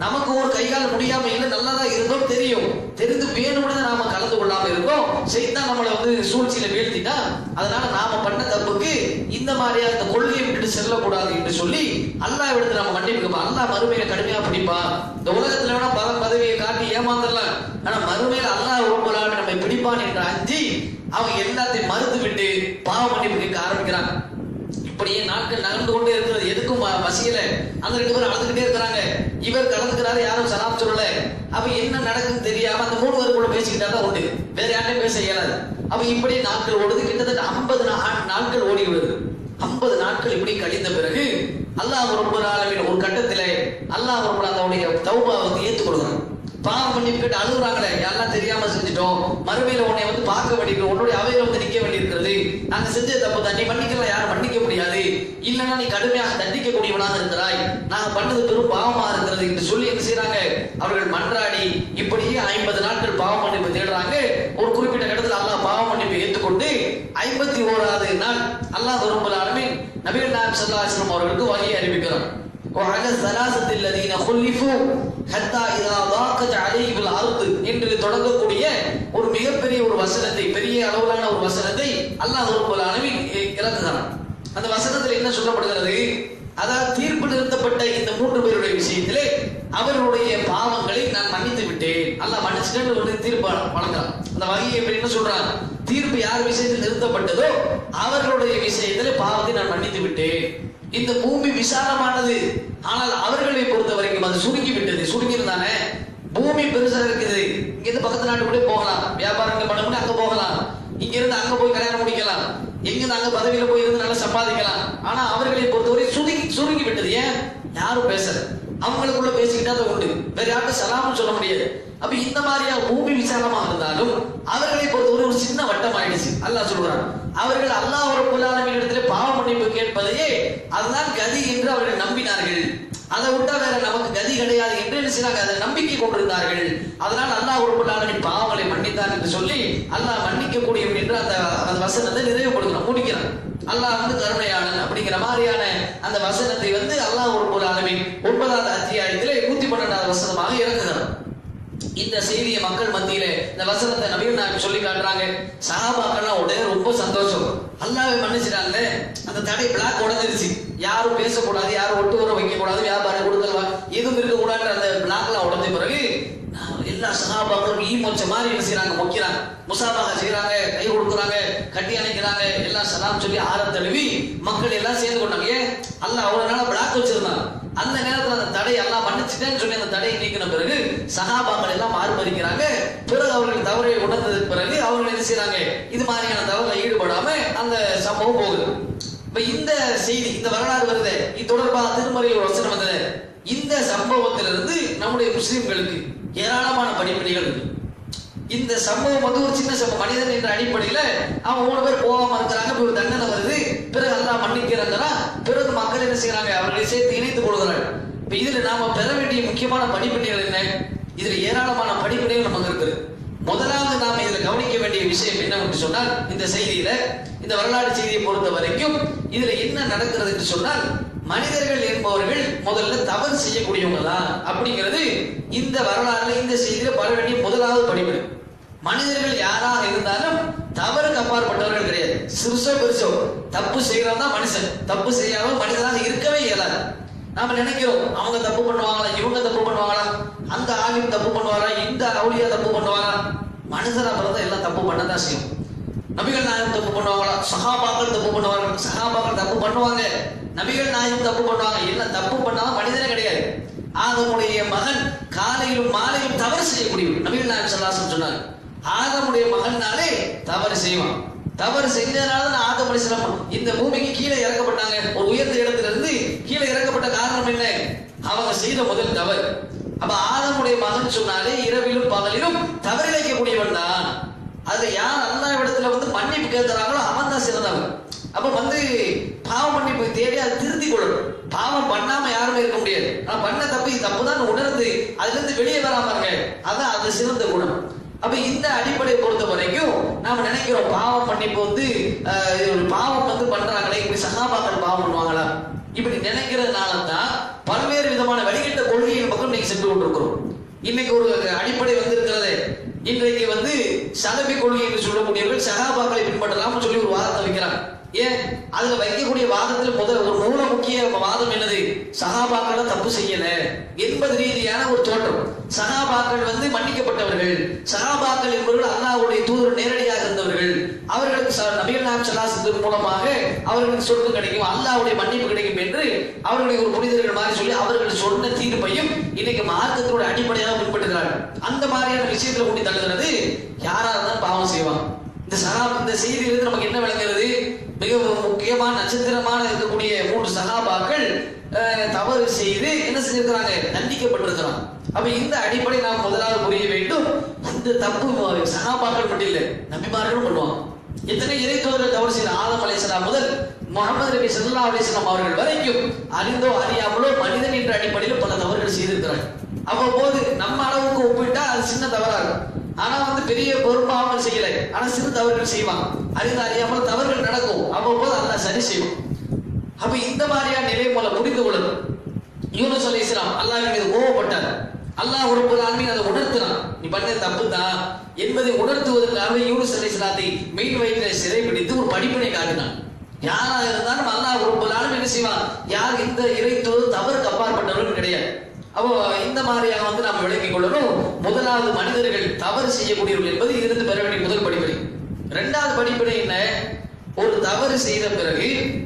நமக்கு ஒரு கை கால் முடியாம இல்ல நல்லதா இருந்தோம் தெரியும் தெரிந்து வேணும்னு தான் நாம கலந்து கொள்ளாம இருக்கோம் செய்தான் நம்மளை வந்து சூழ்ச்சியில வீழ்த்திட்டா அதனால நாம பண்ண தப்புக்கு இந்த மாதிரியா இந்த கொள்கையை விட்டுட்டு செல்லக்கூடாது என்று சொல்லி அல்லாஹ் எடுத்து நம்ம மன்னிப்பு அல்லாஹ் மறுமையில கடுமையா பிடிப்பா இந்த உலகத்துல வேணா பத பதவியை காட்டி ஏமாந்துடலாம் ஆனா மறுமையில அல்லாஹ் ஒருவராக நம்மை பிடிப்பான் என்று அஞ்சி அவங்க எல்லாத்தையும் மறுத்து விட்டு பாவ மன்னிப்பு கேட்க ஆரம்பிக்கிறாங்க இப்படியே நாட்கள் நகர்ந்து கொண்டே இருக்கிறது எதுக்கும் வ- வசியல அந்த ரெண்டு பேரும் அழுதுகிட்டே இருக்கிறாங்க இவர் கலந்துக்கிறாரு யாரும் சலாம் சொல்லல அப்ப என்ன நடக்குன்னு தெரியாம அந்த மூணு பேர் கூட பேசிக்கிட்டா தான் உண்டு வேற யார்ட்டையும் பேச இயலாது அப்ப இப்படி நாட்கள் ஓடுது கிட்டத்தட்ட ஐம்பது நாட்கள் ஓடி விடுது ஐம்பது நாட்கள் இப்படி கழிந்த பிறகு அல்லாஹ் ரப்பல் ஆலமீன் ஒரு கட்டத்திலே அல்லாஹ் ரப்பல் அதனுடைய தௌபா வந்து ஏத்துக் கொடுக்குறான் பாவம் பண்ணி கேட்டு அழுகுறாங்களே எல்லாம் தெரியாம செஞ்சுட்டோம் மறுமையில உன்னை வந்து பார்க்க வேண்டியிருக்கிறோம் உன்னுடைய அவையில வந்து நிக்க வேண்டியிருக்கிறது நாங்க செஞ்ச தப்பு தான் நீ மன்னிக்கலாம் யாரும் மன்னிக்க முடியாது இல்லைன்னா நீ கடுமையாக தண்டிக்க கூடியவனாக இருக்கிறாய் நாங்க பண்ணது பெரும் பாவமா இருக்கிறது என்று சொல்லி என்ன செய்றாங்க அவர்கள் மன்றாடி இப்படியே ஐம்பது நாட்கள் பாவ மன்னிப்பு தேடுறாங்க ஒரு குறிப்பிட்ட இடத்துல அல்லாஹ் பாவ மன்னிப்பை ஏற்றுக்கொண்டு ஐம்பத்தி ஓராவது நாள் அல்லாஹ் ரப்பல் ஆலமீன் நபிகள் நாயகம் ஸல்லல்லாஹு அலைஹி வஸல்லம் அவர்களுக்கு வழியை அறிவிக்கிறார் وعلى الثلاثة الذين خلفوا حتى إذا ضاقت عليهم الأرض என்று தொடங்கக்கூடிய ஒரு மிகப்பெரிய ஒரு வசனத்தை பெரிய அளவிலான ஒரு வசனத்தை அல்லாஹ் ரப்பல் ஆலமீன் இ- இறக்குகிறான் அந்த வசனத்தில் என்ன சொல்லப்படுகிறது அதாவது தீர்ப்பு நிறுத்தப்பட்ட இந்த மூன்று பேருடைய விஷயத்திலே அவர்களுடைய பாவங்களை நான் மன்னித்து விட்டேன் அல்லாஹ் மன்னிச்சுட்டேன்னு ஒரு தீர்ப்பு வழங்குறான் அந்த வகையை எப்படி என்ன சொல்றான் தீர்ப்பு யார் விஷயத்தில் நிறுத்தப்பட்டதோ அவர்களுடைய விஷயத்திலே பாவத்தை நான் மன்னித்து விட்டேன் இந்த பூமி விசாலமானது ஆனால் அவர்களை பொறுத்த வரைக்கும் அது சுருங்கி விட்டது சுருங்கி இருந்தானே பூமி பெருசா இருக்குது இங்க இருந்து பக்கத்து நாட்டு கூட போகலாம் வியாபாரங்கள் பண்ண அங்க போகலாம் இங்க இருந்து அங்க போய் கல்யாணம் முடிக்கலாம் எங்க இருந்து அங்க பதவியில போய் இருந்து நல்லா சம்பாதிக்கலாம் ஆனா அவர்களை பொறுத்தவரை சுருங்கி சுருங்கி விட்டது ஏன் யாரும் பேசல அவங்களுக்குள்ள பேசிக்கிட்டா அது உண்டு வேற யாருக்கும் சலாமும் சொல்ல முடியாது அப்ப இந்த மாதிரியா பூமி விசாலமா இருந்தாலும் அவர்களை பொறுத்தவரை ஒரு சின்ன வட்டம் ஆயிடுச்சு அல்லாஹ் சொல்றான் அவர்கள் அல்லாஹ் ஒரு புல்லானவின் இடத்துல பாவ மன்னிப்பு கேட்பதையே அதுதான் கதி என்று அவர்கள் நம்பினார்கள் அதை விட்டா வேற நமக்கு கதி கிடையாது என்று என்ன செய்றாங்க அதை நம்பிக்கை கொண்டிருந்தார்கள் அதனால் அல்லாஹ் ஒரு புல்லானவின் பாவங்களை மன்னித்தான் என்று சொல்லி அல்லாஹ் மன்னிக்க கூடியவன் என்று அந்த அந்த வசனத்தை நிறைவுபடுத்தணும் முடிக்கிறான் அல்லாஹ் வந்து கருணையாளன் அப்படிங்கிற மாதிரியான அந்த வசனத்தை வந்து அல்லாஹ் ஒரு புல்லானவின் ஒன்பதாவது அத்தியாயத்திலே நூத்தி பன்னெண்டாவது வசனமாக இறக்குகிறான் இந்த செய்தியை மக்கள் மத்தியில இந்த வசனத்தை நபிகள் நாயகம் சொல்லி காட்டுறாங்க சஹாபாக்கள்லாம் உடனே ரொம்ப சந்தோஷம் அல்லாவே மன்னிச்சிட்டாங்க அந்த தடை பிளாக் உடஞ்சிருச்சு யாரும் பேசக்கூடாது யாரும் ஒட்டு வர வைக்க கூடாது வியாபாரம் கொடுக்கல் வா- எதுவும் இருக்க கூடாது அந்த பிளாக்லாம் உடஞ்ச பிறகு நான் எல்லா சகாபாக்களும் ஈ மொச்ச மாதிரி என்ன செய்றாங்க மொக்கிறாங்க முசாபாக செய்றாங்க கை கொடுக்குறாங்க கட்டி அணைக்கிறாங்க எல்லாம் சலாம் சொல்லி ஆற தழுவி மக்கள் எல்லாம் சேர்ந்து கொண்டாங்க ஏன் அல்லாஹ் அவ்வளவு நாளா பிளாக் வச்சிருந்தான் அந்த நேரத்துல அந்த தடை எல்லாம் மன்னிச்சுட்டேன்னு சொல்லி அந்த தடையை நீக்கின பிறகு சகாபாக்கள் எல்லாம் மாறுபறிக்கிறாங்க பிறகு அவர்கள் தவறை உணர்ந்ததுக்கு பிறகு அவர்கள் என்ன செய்றாங்க இது மாதிரியான தவறுல ஈடுபடாம அந்த சம்பவம் போகுது இப்ப இந்த செய்தி இந்த வரலாறு வருது இது தொடர்பாக திருமறையில் ஒரு வசனம் வந்தது இந்த சம்பவத்திலிருந்து நம்முடைய முஸ்லிம்களுக்கு ஏராளமான படிப்பினைகள் இருக்கு இந்த சம்பவம் வந்து ஒரு சின்ன சம்பவம் மனிதன் என்ற அடிப்படையில அவன் மூணு பேர் போகாம இருக்கிறாங்க இப்ப ஒரு தண்டனை வருது பிறகு எல்லாம் மன்னிக்கிறாங்கன்னா பிறகு மக்கள் என்ன செய்யறாங்க அவர்களை சேர்த்து இணைத்துக் கொள்கிறார்கள் இப்ப இதுல நாம பெற வேண்டிய முக்கியமான படிப்பினைகள் என்ன இதுல ஏராளமான படிப்பினைகள் நமக்கு இருக்குது முதலாவது நாம இதுல கவனிக்க வேண்டிய விஷயம் என்னவென்று சொன்னால் இந்த செய்தியில இந்த வரலாறு செய்தியை பொறுத்த வரைக்கும் இதுல என்ன நடக்கிறது என்று சொன்னால் மனிதர்கள் என்பவர்கள் முதல்ல தவறு செய்யக்கூடியவங்க தான் அப்படிங்கிறது இந்த வரலாறுல இந்த செய்தியில பல வேண்டிய முதலாவது படிப்பினை மனிதர்கள் யாராக இருந்தாலும் தவறுக்கு அப்பாற்பட்டவர்கள் கிடையாது சிறுசோ பெருசோ தப்பு செய்யறவன் தான் மனுஷன் தப்பு செய்யாம மனிதனாக இருக்கவே இயலாது நாம நினைக்கிறோம் அவங்க தப்பு பண்ணுவாங்களா இவங்க தப்பு பண்ணுவாங்களா அந்த ஆலிம் தப்பு பண்ணுவாரா இந்த அவுளியா தப்பு பண்ணுவாரா மனுஷனா பிறந்தா எல்லாம் தப்பு பண்ணதான் செய்யும் நபிகள் நாயகம் தப்பு பண்ணுவாங்களா சஹாபாக்கள் தப்பு பண்ணுவாங்க சஹாபாக்கள் தப்பு பண்ணுவாங்க நபிகள் நாயகம் தப்பு பண்ணுவாங்க எல்லாம் தப்பு பண்ணாலும் மனிதனே கிடையாது ஆதமுடைய மகன் காலையிலும் மாலையிலும் தவறு செய்யக்கூடியவர் நபிகள் நாயகம் சல்லாசம் சொன்னார் ஆதமுடைய மகன்னாலே தவறு செய்வான் தவறு செஞ்சதுனால தான் ஆதம் அலிஸ்லாம் இந்த பூமிக்கு கீழே இறக்கப்பட்டாங்க ஒரு உயர்ந்த இடத்துல இருந்து கீழே இறக்கப்பட்ட காரணம் என்ன அவங்க செய்த முதல் தவறு அப்ப ஆதமுடைய மகன் சொன்னாலே இரவிலும் பகலிலும் தவறிழைக்கக்கூடியவன் தான் அதுல யார் அல்லாஹ் இடத்துல வந்து மன்னிப்பு கேட்கிறாங்களோ அவன் தான் சிறந்தவன் அப்ப வந்து பாவ மன்னிப்பு தேடி அதை திருத்தி கொள்ளணும் பாவம் பண்ணாம யாருமே இருக்க முடியாது நான் பண்ண தப்பு இது தப்பு தான் உணர்ந்து அதுல இருந்து வெளியே வராம இருங்க அதான் அது சிறந்த குணம் அப்ப இந்த அடிப்படையை பொறுத்த வரைக்கும் நாம நினைக்கிறோம் பாவம் மன்னிப்பு வந்து அஹ், இது ஒரு பாவம் வந்து பண்றாங்களே இப்படி சகாபாக்கள் பாவம் பண்ணுவாங்களா இப்படி நினைக்கிறதுனால தான் பல்வேறு விதமான வழிகட்ட கொள்கையின் பக்கம் இன்னைக்கு சென்று கொண்டிருக்கிறோம் இன்னைக்கு ஒரு அடிப்படை வந்திருக்கிறது இன்றைக்கு வந்து சலபி கொள்கை என்று சொல்லக்கூடியவர்கள் சகாபாக்களை பின்பற்றலாம்னு சொல்லி ஒரு வாதத்தை வைக்கிறாங்க ஏன் அதுல வைக்கக்கூடிய வாதத்தில் முதல் ஒரு மூல முக்கிய வாதம் என்னது சகாபாக்களை தப்பு செய்யல என்பது ரீதியான ஒரு தோற்றம் சகாபாக்கள் வந்து மன்னிக்கப்பட்டவர்கள் சகாபாக்கள் என்பவர்கள் அல்லாஹ்வுடைய தூதர் நேரடியாக இருந்தவர்கள் அவர்களுக்கு ச- நபிகள் நாயம் சலாசத்தின் மூலமாக அவர்களுக்கு சொர்க்கம் கிடைக்கும் அல்லாஹ்வுடைய மன்னிப்பு கிடைக்கும் என்று அவர்களை ஒரு புனிதர்கள் மாதிரி சொல்லி அவர்கள் சொன்ன தீர்ப்பையும் இன்னைக்கு மார்க்கத்தோட அடிப்படையாக பின்பற்றுகிறார்கள் அந்த மாதிரியான விஷயத்துல கூட்டி தள்ளுகிறது யாரா இருந்தாலும் பாவம் செய்வாங்க இந்த சகா இந்த செய்தியிலிருந்து நமக்கு என்ன விளங்குறது மிக முக்கியமான நட்சத்திரமான இருக்கக்கூடிய மூன்று சகாபாக்கள் அஹ், தவறு செய்து என்ன செஞ்சிருக்கிறாங்க தண்டிக்கப்பட்டிருக்கிறாங்க அப்ப இந்த அடிப்படை நாம் முதலாவது புரிய வேண்டும் இந்த தப்பு சகாபாக்கள் மட்டும் இல்லை நபிமார்களும் பண்ணுவாங்க எத்தனை இறைத்தோதர்கள் தவறு செய்த ஆதம் அலைஹிஸ்ஸலாம் முதல் முகமது நபி ஸல்லல்லாஹு அலைஹி வஸல்லம் அவர்கள் வரைக்கும் அறிந்தோ அறியாமலோ மனிதன் என்ற அடிப்படையில் பல தவறுகள் செய்திருக்கிறார்கள் அவ்வப்போது நம்ம அளவுக்கு ஒப்பிட்டா அது சின்ன தவறா இருக்கும் ஆனா வந்து பெரிய பொறுப்பாமல் செய்யல ஆனா சிறு தவறுகள் செய்வாங்க அறிந்து அறியாமல் தவறுகள் நடக்கும் அவ்வப்போது அல்லாஹ் சரி செய்வோம் அப்ப இந்த மாதிரியான நிலை மூல புரிந்து கொள்ளணும் யூனுஸ் அலை இஸ்லாம் அல்லாஹ் மீது கோவப்பட்டார் அல்லாஹ் ஒரு ஆளுமையை அதை உணர்த்தினான் நீ பண்ண தப்பு தான் என்பதை உணர்த்துவதற்காக யூனுஸ் அலை இஸ்லாத்தை மீன் வயிற்றில் சிறைப்பிடித்து ஒரு படிப்பினை காட்டினான் யாரா இருந்தாலும் அல்லாஹ் ஒரு ஆளுமை என்ன செய்வான் யார் இந்த இறைத்தோது தவறுக்கு அப்பாற்பட்டவர்கள் கிடையாது அப்போ இந்த மாதிரியாக வந்து நாம் விளங்கிக் கொள்ளணும் முதலாவது மனிதர்கள் தவறு செய்யக்கூடியவர்கள் என்பது இதிலிருந்து பெற வேண்டிய முதல் படிப்பினை இரண்டாவது படிப்பினை என்ன ஒரு தவறு செய்த பிறகு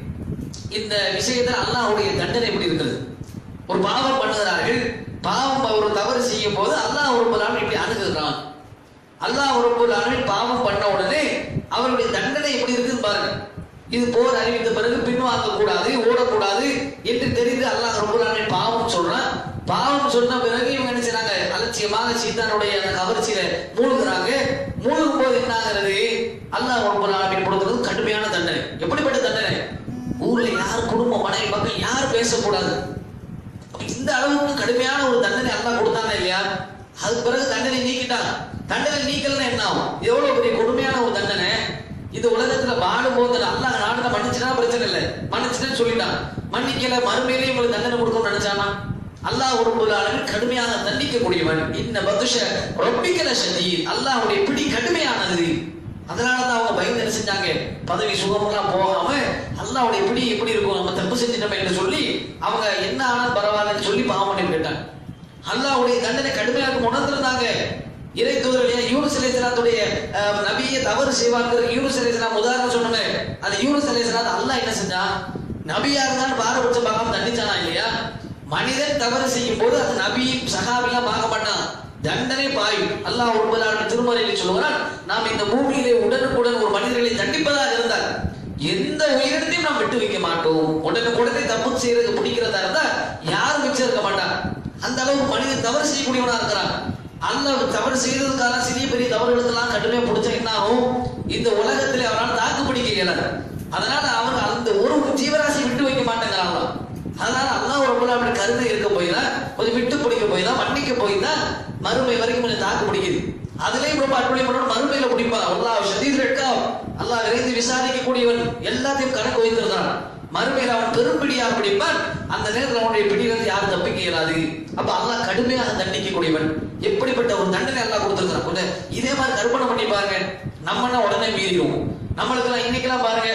இந்த விஷயத்தில் அல்லாஹ்வுடைய தண்டனை எப்படி இருக்கிறது ஒரு பாவம் பண்ணுகிறார்கள் பாவம் ஒரு தவறு செய்யும் போது அல்லாஹ் ஒரு நாள் இப்படி அணுகுகிறான் அல்லாஹ் ஒரு நாள் பாவம் பண்ண உடனே அவருடைய தண்டனை எப்படி இருக்குன்னு பாருங்க இது போர் அறிவித்த பிறகு பின்வாங்க கூடாது ஓடக்கூடாது என்று தெரிந்து அல்லாஹ் ரொம்ப நாள் பாவம் சொல்றான் பாவம் சொன்ன பிறகு இவங்க என்ன செய்றாங்க அலட்சியமாக சீத்தானுடைய அந்த கவர்ச்சியில மூழ்குறாங்க மூழ்கும் போது என்ன ஆகிறது அல்லாஹ் ரொம்ப நாள் கொடுக்கிறது கடுமையான தண்டனை எப்படிப்பட்ட தண்டனை ஊர்ல யார் குடும்பம் மனைவி மக்கள் யார் பேசக்கூடாது அப்ப இந்த அளவுக்கு கடுமையான ஒரு தண்டனை அல்லாஹ் கொடுத்தாங்க இல்லையா அதுக்கு பிறகு தண்டனை நீக்கிட்டான் தண்டனை நீக்கலன்னா என்ன ஆகும் இது எவ்வளவு பெரிய கொடுமையான ஒரு தண்டனை இந்த உலகத்துல வாழும்போது அல்லாஹ் நாடுல மன்னிச்சுனா பிரச்சனை இல்லை மன்னிச்சுட்டேன்னு சொல்லிட்டான் மன்னிக்கல மறுமையிலே உங்களுக்கு தண்டனை கொடுக்கணும்னு நினைச்சானா அல்லாஹ் ஒரு அளவில் கடுமையாக தண்டிக்கக்கூடியவன் இந்த பதுஷ ரொப்பிக்கல சதி அல்லாஹ்வுடைய பிடி கடுமையானது அதனால தான் அவங்க பயந்து என்ன செஞ்சாங்க பதவி சுகமெல்லாம் போகாம அல்லாஹ்வுடைய பிடி எப்படி இருக்கும் நம்ம தப்பு செஞ்சிட்டோமே என்று சொல்லி அவங்க என்ன ஆனாலும் பரவாயில்லன்னு சொல்லி பாவம் பண்ணி கேட்டாங்க அல்லாஹ்வுடைய தண்டனை கடுமையாக உணர்ந்திருந்தாங்க இறை தூதர்கள் யூனுஸ் அலைஹிஸ்ஸலாத்துடைய அஹ், நபியை தவறு செய்வாங்க யூனுஸ் அலைஹிஸ்ஸலாம் உதாரணம் சொன்னோமே அந்த யூனுஸ் அலைஹிஸ்ஸலாம் அல்லாஹ் என்ன செஞ்சான் நபியா இருந்தாலும் பாரபட்சம் பார்க்காம தண்டிச்சானா இல்லையா மனிதன் தவறு செய்யும் போது அது நபி சகாபிலாம் பார்க்க மாட்டான் தண்டனை பாயும் அல்லாஹ் ஒன்பதாண்டு திருமறையில் சொல்லுகிறான் நாம் இந்த பூமியிலே உடனுக்குடன் ஒரு மனிதர்களை தண்டிப்பதாக இருந்தால் எந்த உயிரினத்தையும் நாம் விட்டு வைக்க மாட்டோம் உடனுக்குடனே தப்பு செய்யறதுக்கு பிடிக்கிறதா இருந்தா யாரும் மிச்சம் இருக்க மாட்டான் அந்த அளவுக்கு மனிதன் தவறு செய்யக்கூடியவனா இருக்கிறான் அல்லாஹ் தவறு செய்ததுக்கான சிறிய பெரிய தவறுகளுக்கெல்லாம் கடுமையா பிடிச்சா என்ன ஆகும் இந்த உலகத்திலே அவரால் தாக்கு பிடிக்க இயலாது அதனால அவர் அந்த ஒரு ஜீவராசி விட்டு வைக்க மாட்டேங்கிறாங்களாம் அதனால அல்லாஹ் ஒரு அப்படி கருணை இருக்க போய் தான் கொஞ்சம் விட்டு பிடிக்க போய் தான் மன்னிக்க போய் தான் மறுமை வரைக்கும் கொஞ்சம் தாக்கு பிடிக்குது அதுலயும் ரொம்ப அற்புதம் பண்ணணும் மறுமையில பிடிப்பான் அல்லாஹ் ஷதீத் ரெட்கா அல்லாஹ் விரைந்து விசாரிக்க கூடியவன் எல்லாத்தையும் கணக்கு வைத்திருந்தான் மறுமையில் அவன் பெரும்பிடியாக பிடிப்பான் அந்த நேரத்தில் அவனுடைய பிடியிலிருந்து யாரும் தப்பிக்க இயலாது அப்ப அல்லாஹ் கடுமையாக தண்டிக்க கூடியவன் எப்படிப்பட்ட ஒரு தண்டனை அல்லாஹ் கொடுத்திருக்கிறான் கொஞ்சம் இதே மாதிரி கற்பனை பண்ணி பாருங்க நம்மனா உடனே மீறிடுவோம் நம்மளுக்கெல்லாம் இன்னைக்கெல்லாம் பாருங்க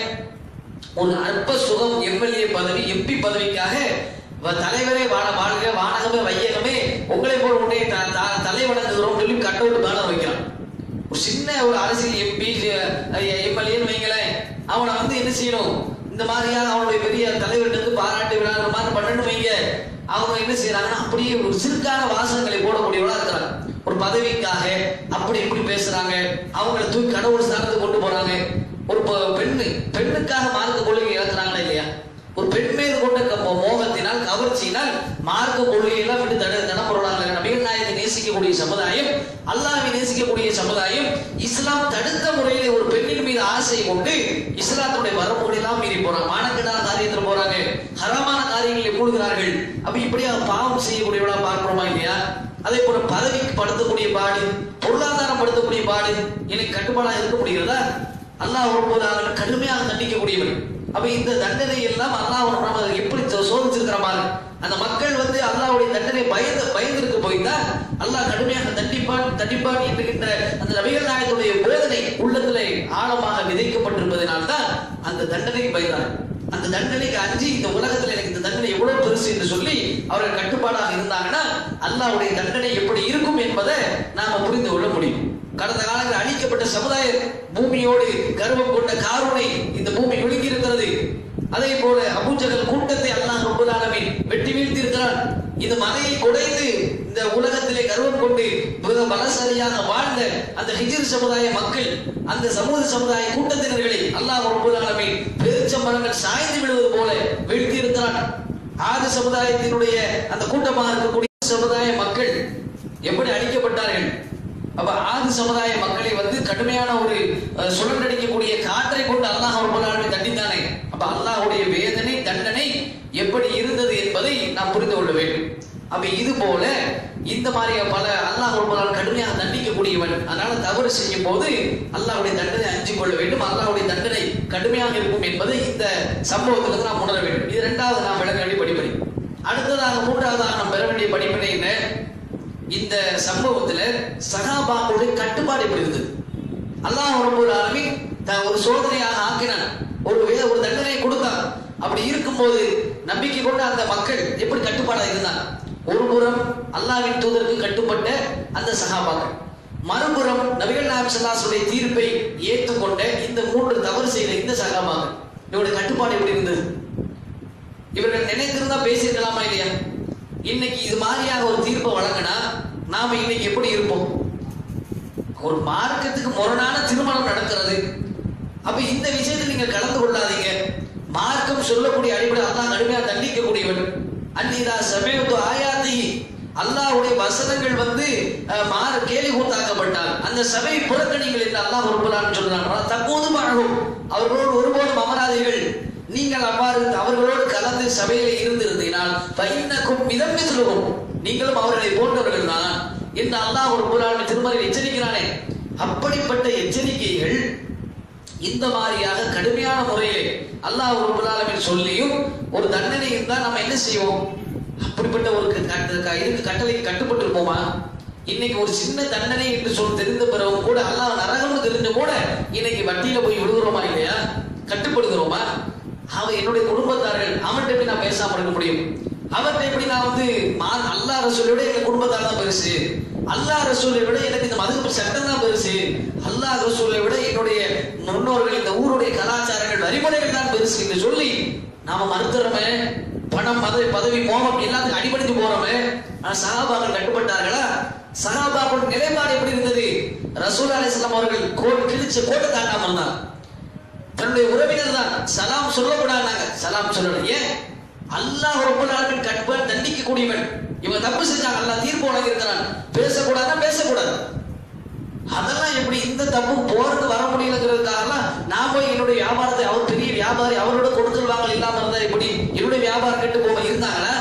ஒரு அற்ப சுகம் எம்எல்ஏ பதவி எம்பி பதவிக்காக வ- தலைவரே வாழ வாழ்க வானகமே வையகமே உங்களை போல் உன்னை த- த- தலை வணங்குகிறோம் சொல்லி கட் அவுட் பேனர் வைக்கிறான் ஒரு சின்ன ஒரு அரசியல் எம்பி எம்எல்ஏன்னு வைங்களேன் அவனை வந்து என்ன செய்யணும் இந்த மாதிரியான அவனுடைய பெரிய தலைவர்கிட்ட இருந்து பாராட்டு விழாங்கிற மாதிரி பண்ணணும் வைங்க அவங்க என்ன செய்யறாங்கன்னா அப்படியே ஒரு சிறுக்கான வாசகங்களை போடக்கூடியவளா இருக்கிறாங்க ஒரு பதவிக்காக அப்படி இப்படி பேசுறாங்க அவங்கள தூக்கி கடவுள் ஸ்தானத்துக்கு கொண்டு போறாங்க ஒரு பெ- பெண்ணு பெண்ணுக்காக மார்க்க கொள்கை இழக்கிறாங்களா இல்லையா ஒரு பெண் மீது கொண்ட க- மோகத்தினால் கவர்ச்சியினால் மார்க்க கொள்கையெல்லாம் விட்டு தட தடப்படுறாங்க நபிகள் நாயகத்தை நேசிக்கக்கூடிய சமுதாயம் அல்லாஹ்வை நேசிக்கக்கூடிய சமுதாயம் இஸ்லாம் தடுத்த முறையிலே ஒரு பெண்ணின் மீது ஆசை கொண்டு இஸ்லாத்துடைய வரம்புகளை எல்லாம் மீறி போறாங்க மானக்கெடான காரியத்துல போறாங்க ஹராமான காரியங்களில் மூழ்கிறார்கள் அப்ப இப்படியா பாவம் செய்யக்கூடியவளா பார்க்கிறோமா இல்லையா அதே போல பதவிக்கு படுத்தக்கூடிய பாடு பொருளாதாரம் படுத்தக்கூடிய பாடு எனக்கு கட்டுப்பாடா இருக்க முடிகிறதா அல்லாஹ் ஒருபோது அவன் கடுமையாக தண்டிக்கக்கூடியவன் அப்ப இந்த தண்டனை எல்லாம் அல்லாஹ் ஒரு நம்ம எப்படி சோ- சோதிச்சிருக்கிற பாரு அந்த மக்கள் வந்து அல்லாஹ்வுடைய தண்டனை பயந்து பயந்திருக்க போய்தான் அல்லாஹ் கடுமையாக தண்டிப்பான் தண்டிப்பான் என்கின்ற அந்த நபிகள் நாயகத்துடைய போதனை உள்ளத்திலே ஆழமாக விதைக்கப்பட்டிருப்பதனால்தான் அந்த தண்டனைக்கு பயந்தார் அந்த தண்டனைக்கு அஞ்சி இந்த உலகத்துல எனக்கு இந்த தண்டனை எவ்வளவு பெருசு என்று சொல்லி அவர்கள் கட்டுப்பாடாக இருந்தாங்கன்னா அல்லாஹ்வுடைய தண்டனை எப்படி இருக்கும் என்பதை நாம புரிந்து கொள்ள முடியும் கடந்த காலங்களில் அழிக்கப்பட்ட சமுதாயம் பூமியோடு கர்வம் கொண்ட காரூனை இந்த பூமி விழுங்கி இருக்கிறது அதே போல அபூஜகல் கூட்டத்தை அல்லாஹ் ரப்பல் ஆலமீன் வெட்டி வீழ்த்தி இருக்கிறான் இந்த மலையை குடைந்து இந்த உலகத்திலே கர்வம் கொண்டு மிக பலசாலியாக வாழ்ந்த அந்த ஹிஜ்ர் சமுதாய மக்கள் அந்த சமூக சமுதாய கூட்டத்தினர்களை அல்லாஹ் ரப்பல் ஆலமீன் பெருச்சம்பரங்கள் சாய்ந்து விடுவது போல வீழ்த்தி இருக்கிறான் ஆதி சமுதாயத்தினுடைய அந்த கூட்டமாக இருக்கக்கூடிய சமுதாய மக்கள் எப்படி அழிக்கப்பட்டார்கள் அப்ப ஆதி சமுதாய மக்களை வந்து கடுமையான ஒரு அஹ், சுழன்றடிக்கக்கூடிய காற்றை கொண்டு அல்லாஹ் ரப்பல் ஆலமீன் தண்டித்தானே அப்ப அல்லாஹ்வுடைய வேதனை தண்டனை எப்படி இருந்தது என்பதை நாம் புரிந்து கொள்ள வேண்டும் அப்ப இது போல இந்த மாதிரி பல அல்லாஹ் ரப்பல் ஆலமீன் கடுமையாக தண்டிக்கக்கூடியவன் அதனால தவறு செய்யும் போது அல்லாஹ்வுடைய தண்டனை அஞ்சிக் கொள்ள வேண்டும் அல்லாஹ்வுடைய தண்டனை கடுமையாக இருக்கும் என்பதை இந்த சம்பவத்திலிருந்து நாம் உணர வேண்டும் இது இரண்டாவது நாம் விளக்க வேண்டிய படிப்பனை அடுத்ததாக மூன்றாவதாக நாம் பெற வேண்டிய படிப்பினை என்ன இந்த சம்பவத்துல சகாபாக்களுடைய கட்டுப்பாடு எப்படி இருந்தது அல்லாஹ் ரப்பல் ஆலமீன் தான் ஒரு சோதனையாக ஆக்கினான் ஒரு வே- ஒரு தண்டனை கொடுத்தான் அப்படி இருக்கும்போது நம்பிக்கை கொண்ட அந்த மக்கள் எப்படி கட்டுப்பாடாக இருந்தாங்க ஒரு புறம் அல்லாஹ்வின் தூதருக்கு கட்டுப்பட்ட அந்த சகாபாக்கள் மறுபுறம் நபிகள் நாயகம் ஸல்லல்லாஹு தீர்ப்பை ஏற்றுக்கொண்ட இந்த மூன்று தவறு செய்த இந்த சகாபாக்கள் இவருடைய கட்டுப்பாடு எப்படி இருந்தது இவர்கள் நினைத்திருந்தா பேசியிருக்கலாமா இல்லையா இன்னைக்கு இது மாதிரியாக ஒரு தீர்ப்பை வழங்கினா நாம இன்னைக்கு எப்படி இருப்போம் ஒரு மார்க்கத்துக்கு முரணான திருமணம் நடக்கிறது அப்ப இந்த விஷயத்தில் நீங்க கலந்து கொள்ளாதீங்க மார்க்கம் சொல்லக்கூடிய அடிப்படை அல்லாஹ் கடுமையா தண்டிக்கக்கூடியவன் அன்னிதா சமயத்து ஆயாத்தி அல்லாஹ்வுடைய வசனங்கள் வந்து அஹ், மாறு கேலி கூத்தாக்கப்பட்டால் அந்த சபை புறக்கணிங்கள் என்று அல்லாஹ் ஒருபலான்னு சொல்றான் தற்போதும் அழகும் அவர்களோடு ஒருபோதும் அமராதீர்கள் நீங்கள் அவ்வாறு அவர்களோடு கலந்து சபையில இருந்திருந்தீனால் பைன்னக்கும் மிதம் மிதலும் நீங்களும் அவர்களை போன்றவர்கள் தான் என்று அல்லாஹ் ஒரு புறாண்மை திருமறையில் எச்சரிக்கிறானே அப்படிப்பட்ட எச்சரிக்கைகள் இந்த மாதிரியாக கடுமையான முறையிலே அல்லாஹ் ஒரு புறாளமில் சொல்லியும் ஒரு தண்டனை இருந்தால் நம்ம என்ன செய்வோம் அப்படிப்பட்ட ஒரு க- க- க- இதுக்கு கட்டளைக்கு கட்டுப்பட்டு இருப்போமா இன்னைக்கு ஒரு சின்ன தண்டனை என்று சொல் தெரிந்த பிறகும் கூட அல்லாஹ் நரகம்னு தெரிஞ்ச கூட இன்னைக்கு வட்டியில போய் விழுகிறோமா இல்லையா கட்டுப்படுகிறோமா அவன் என்னுடைய குடும்பத்தார்கள் அவன்கிட்ட எப்படி நான் பேசாம இருக்க முடியும் அவர்கிட்ட எப்படி நான் வந்து மா- அல்லாஹ் ரசூலை விட எங்க குடும்பத்தார் தான் பெருசு அல்லாஹ் ரசூலை விட எனக்கு இந்த மதுகப்பு சட்டம் தான் பெருசு அல்லாஹ் ரசூலை விட என்னுடைய முன்னோர்கள் இந்த ஊருடைய கலாச்சாரங்கள் வழிமுறைகள் தான் பெருசு என்று சொல்லி நாம மறுத்துறோமே பணம் பதவி பதவி மோகம் எல்லாத்துக்கும் அடிபணிந்து போறோமே ஆனா சகாபாக்கள் கட்டுப்பட்டார்களா சகாபாக்கள் நிலைப்பாடு எப்படி இருந்தது ரசூல் அலிஸ்லாம் அவர்கள் கோட் கிழிச்ச கோட்டை தாண்டாம இருந்தாங்க தன்னுடைய உறவினர் தான் சலாம் சொல்லக்கூடாதாங்க சலாம் சொல்லணும் ஏன் அல்லாஹ் ரப்பல் ஆலமீன் கட்பான் தண்டிக்க கூடியவன் இவங்க தப்பு செஞ்சாங்க அல்லாஹ் தீர்ப்பு வழங்கி இருக்கிறான் பேசக்கூடாதுன்னா பேசக்கூடாது அதெல்லாம் எப்படி இந்த தப்பு போறது வர முடியலங்கிறதுக்காகலாம் நான் போய் என்னுடைய வியாபாரத்தை அவர் பெரிய வியாபாரி அவரோட கொடுக்கல் வாங்கல் இல்லாம இருந்தா எப்படி என்னுடைய வியாபாரம் கெட்டு போக இருந்தாங்களா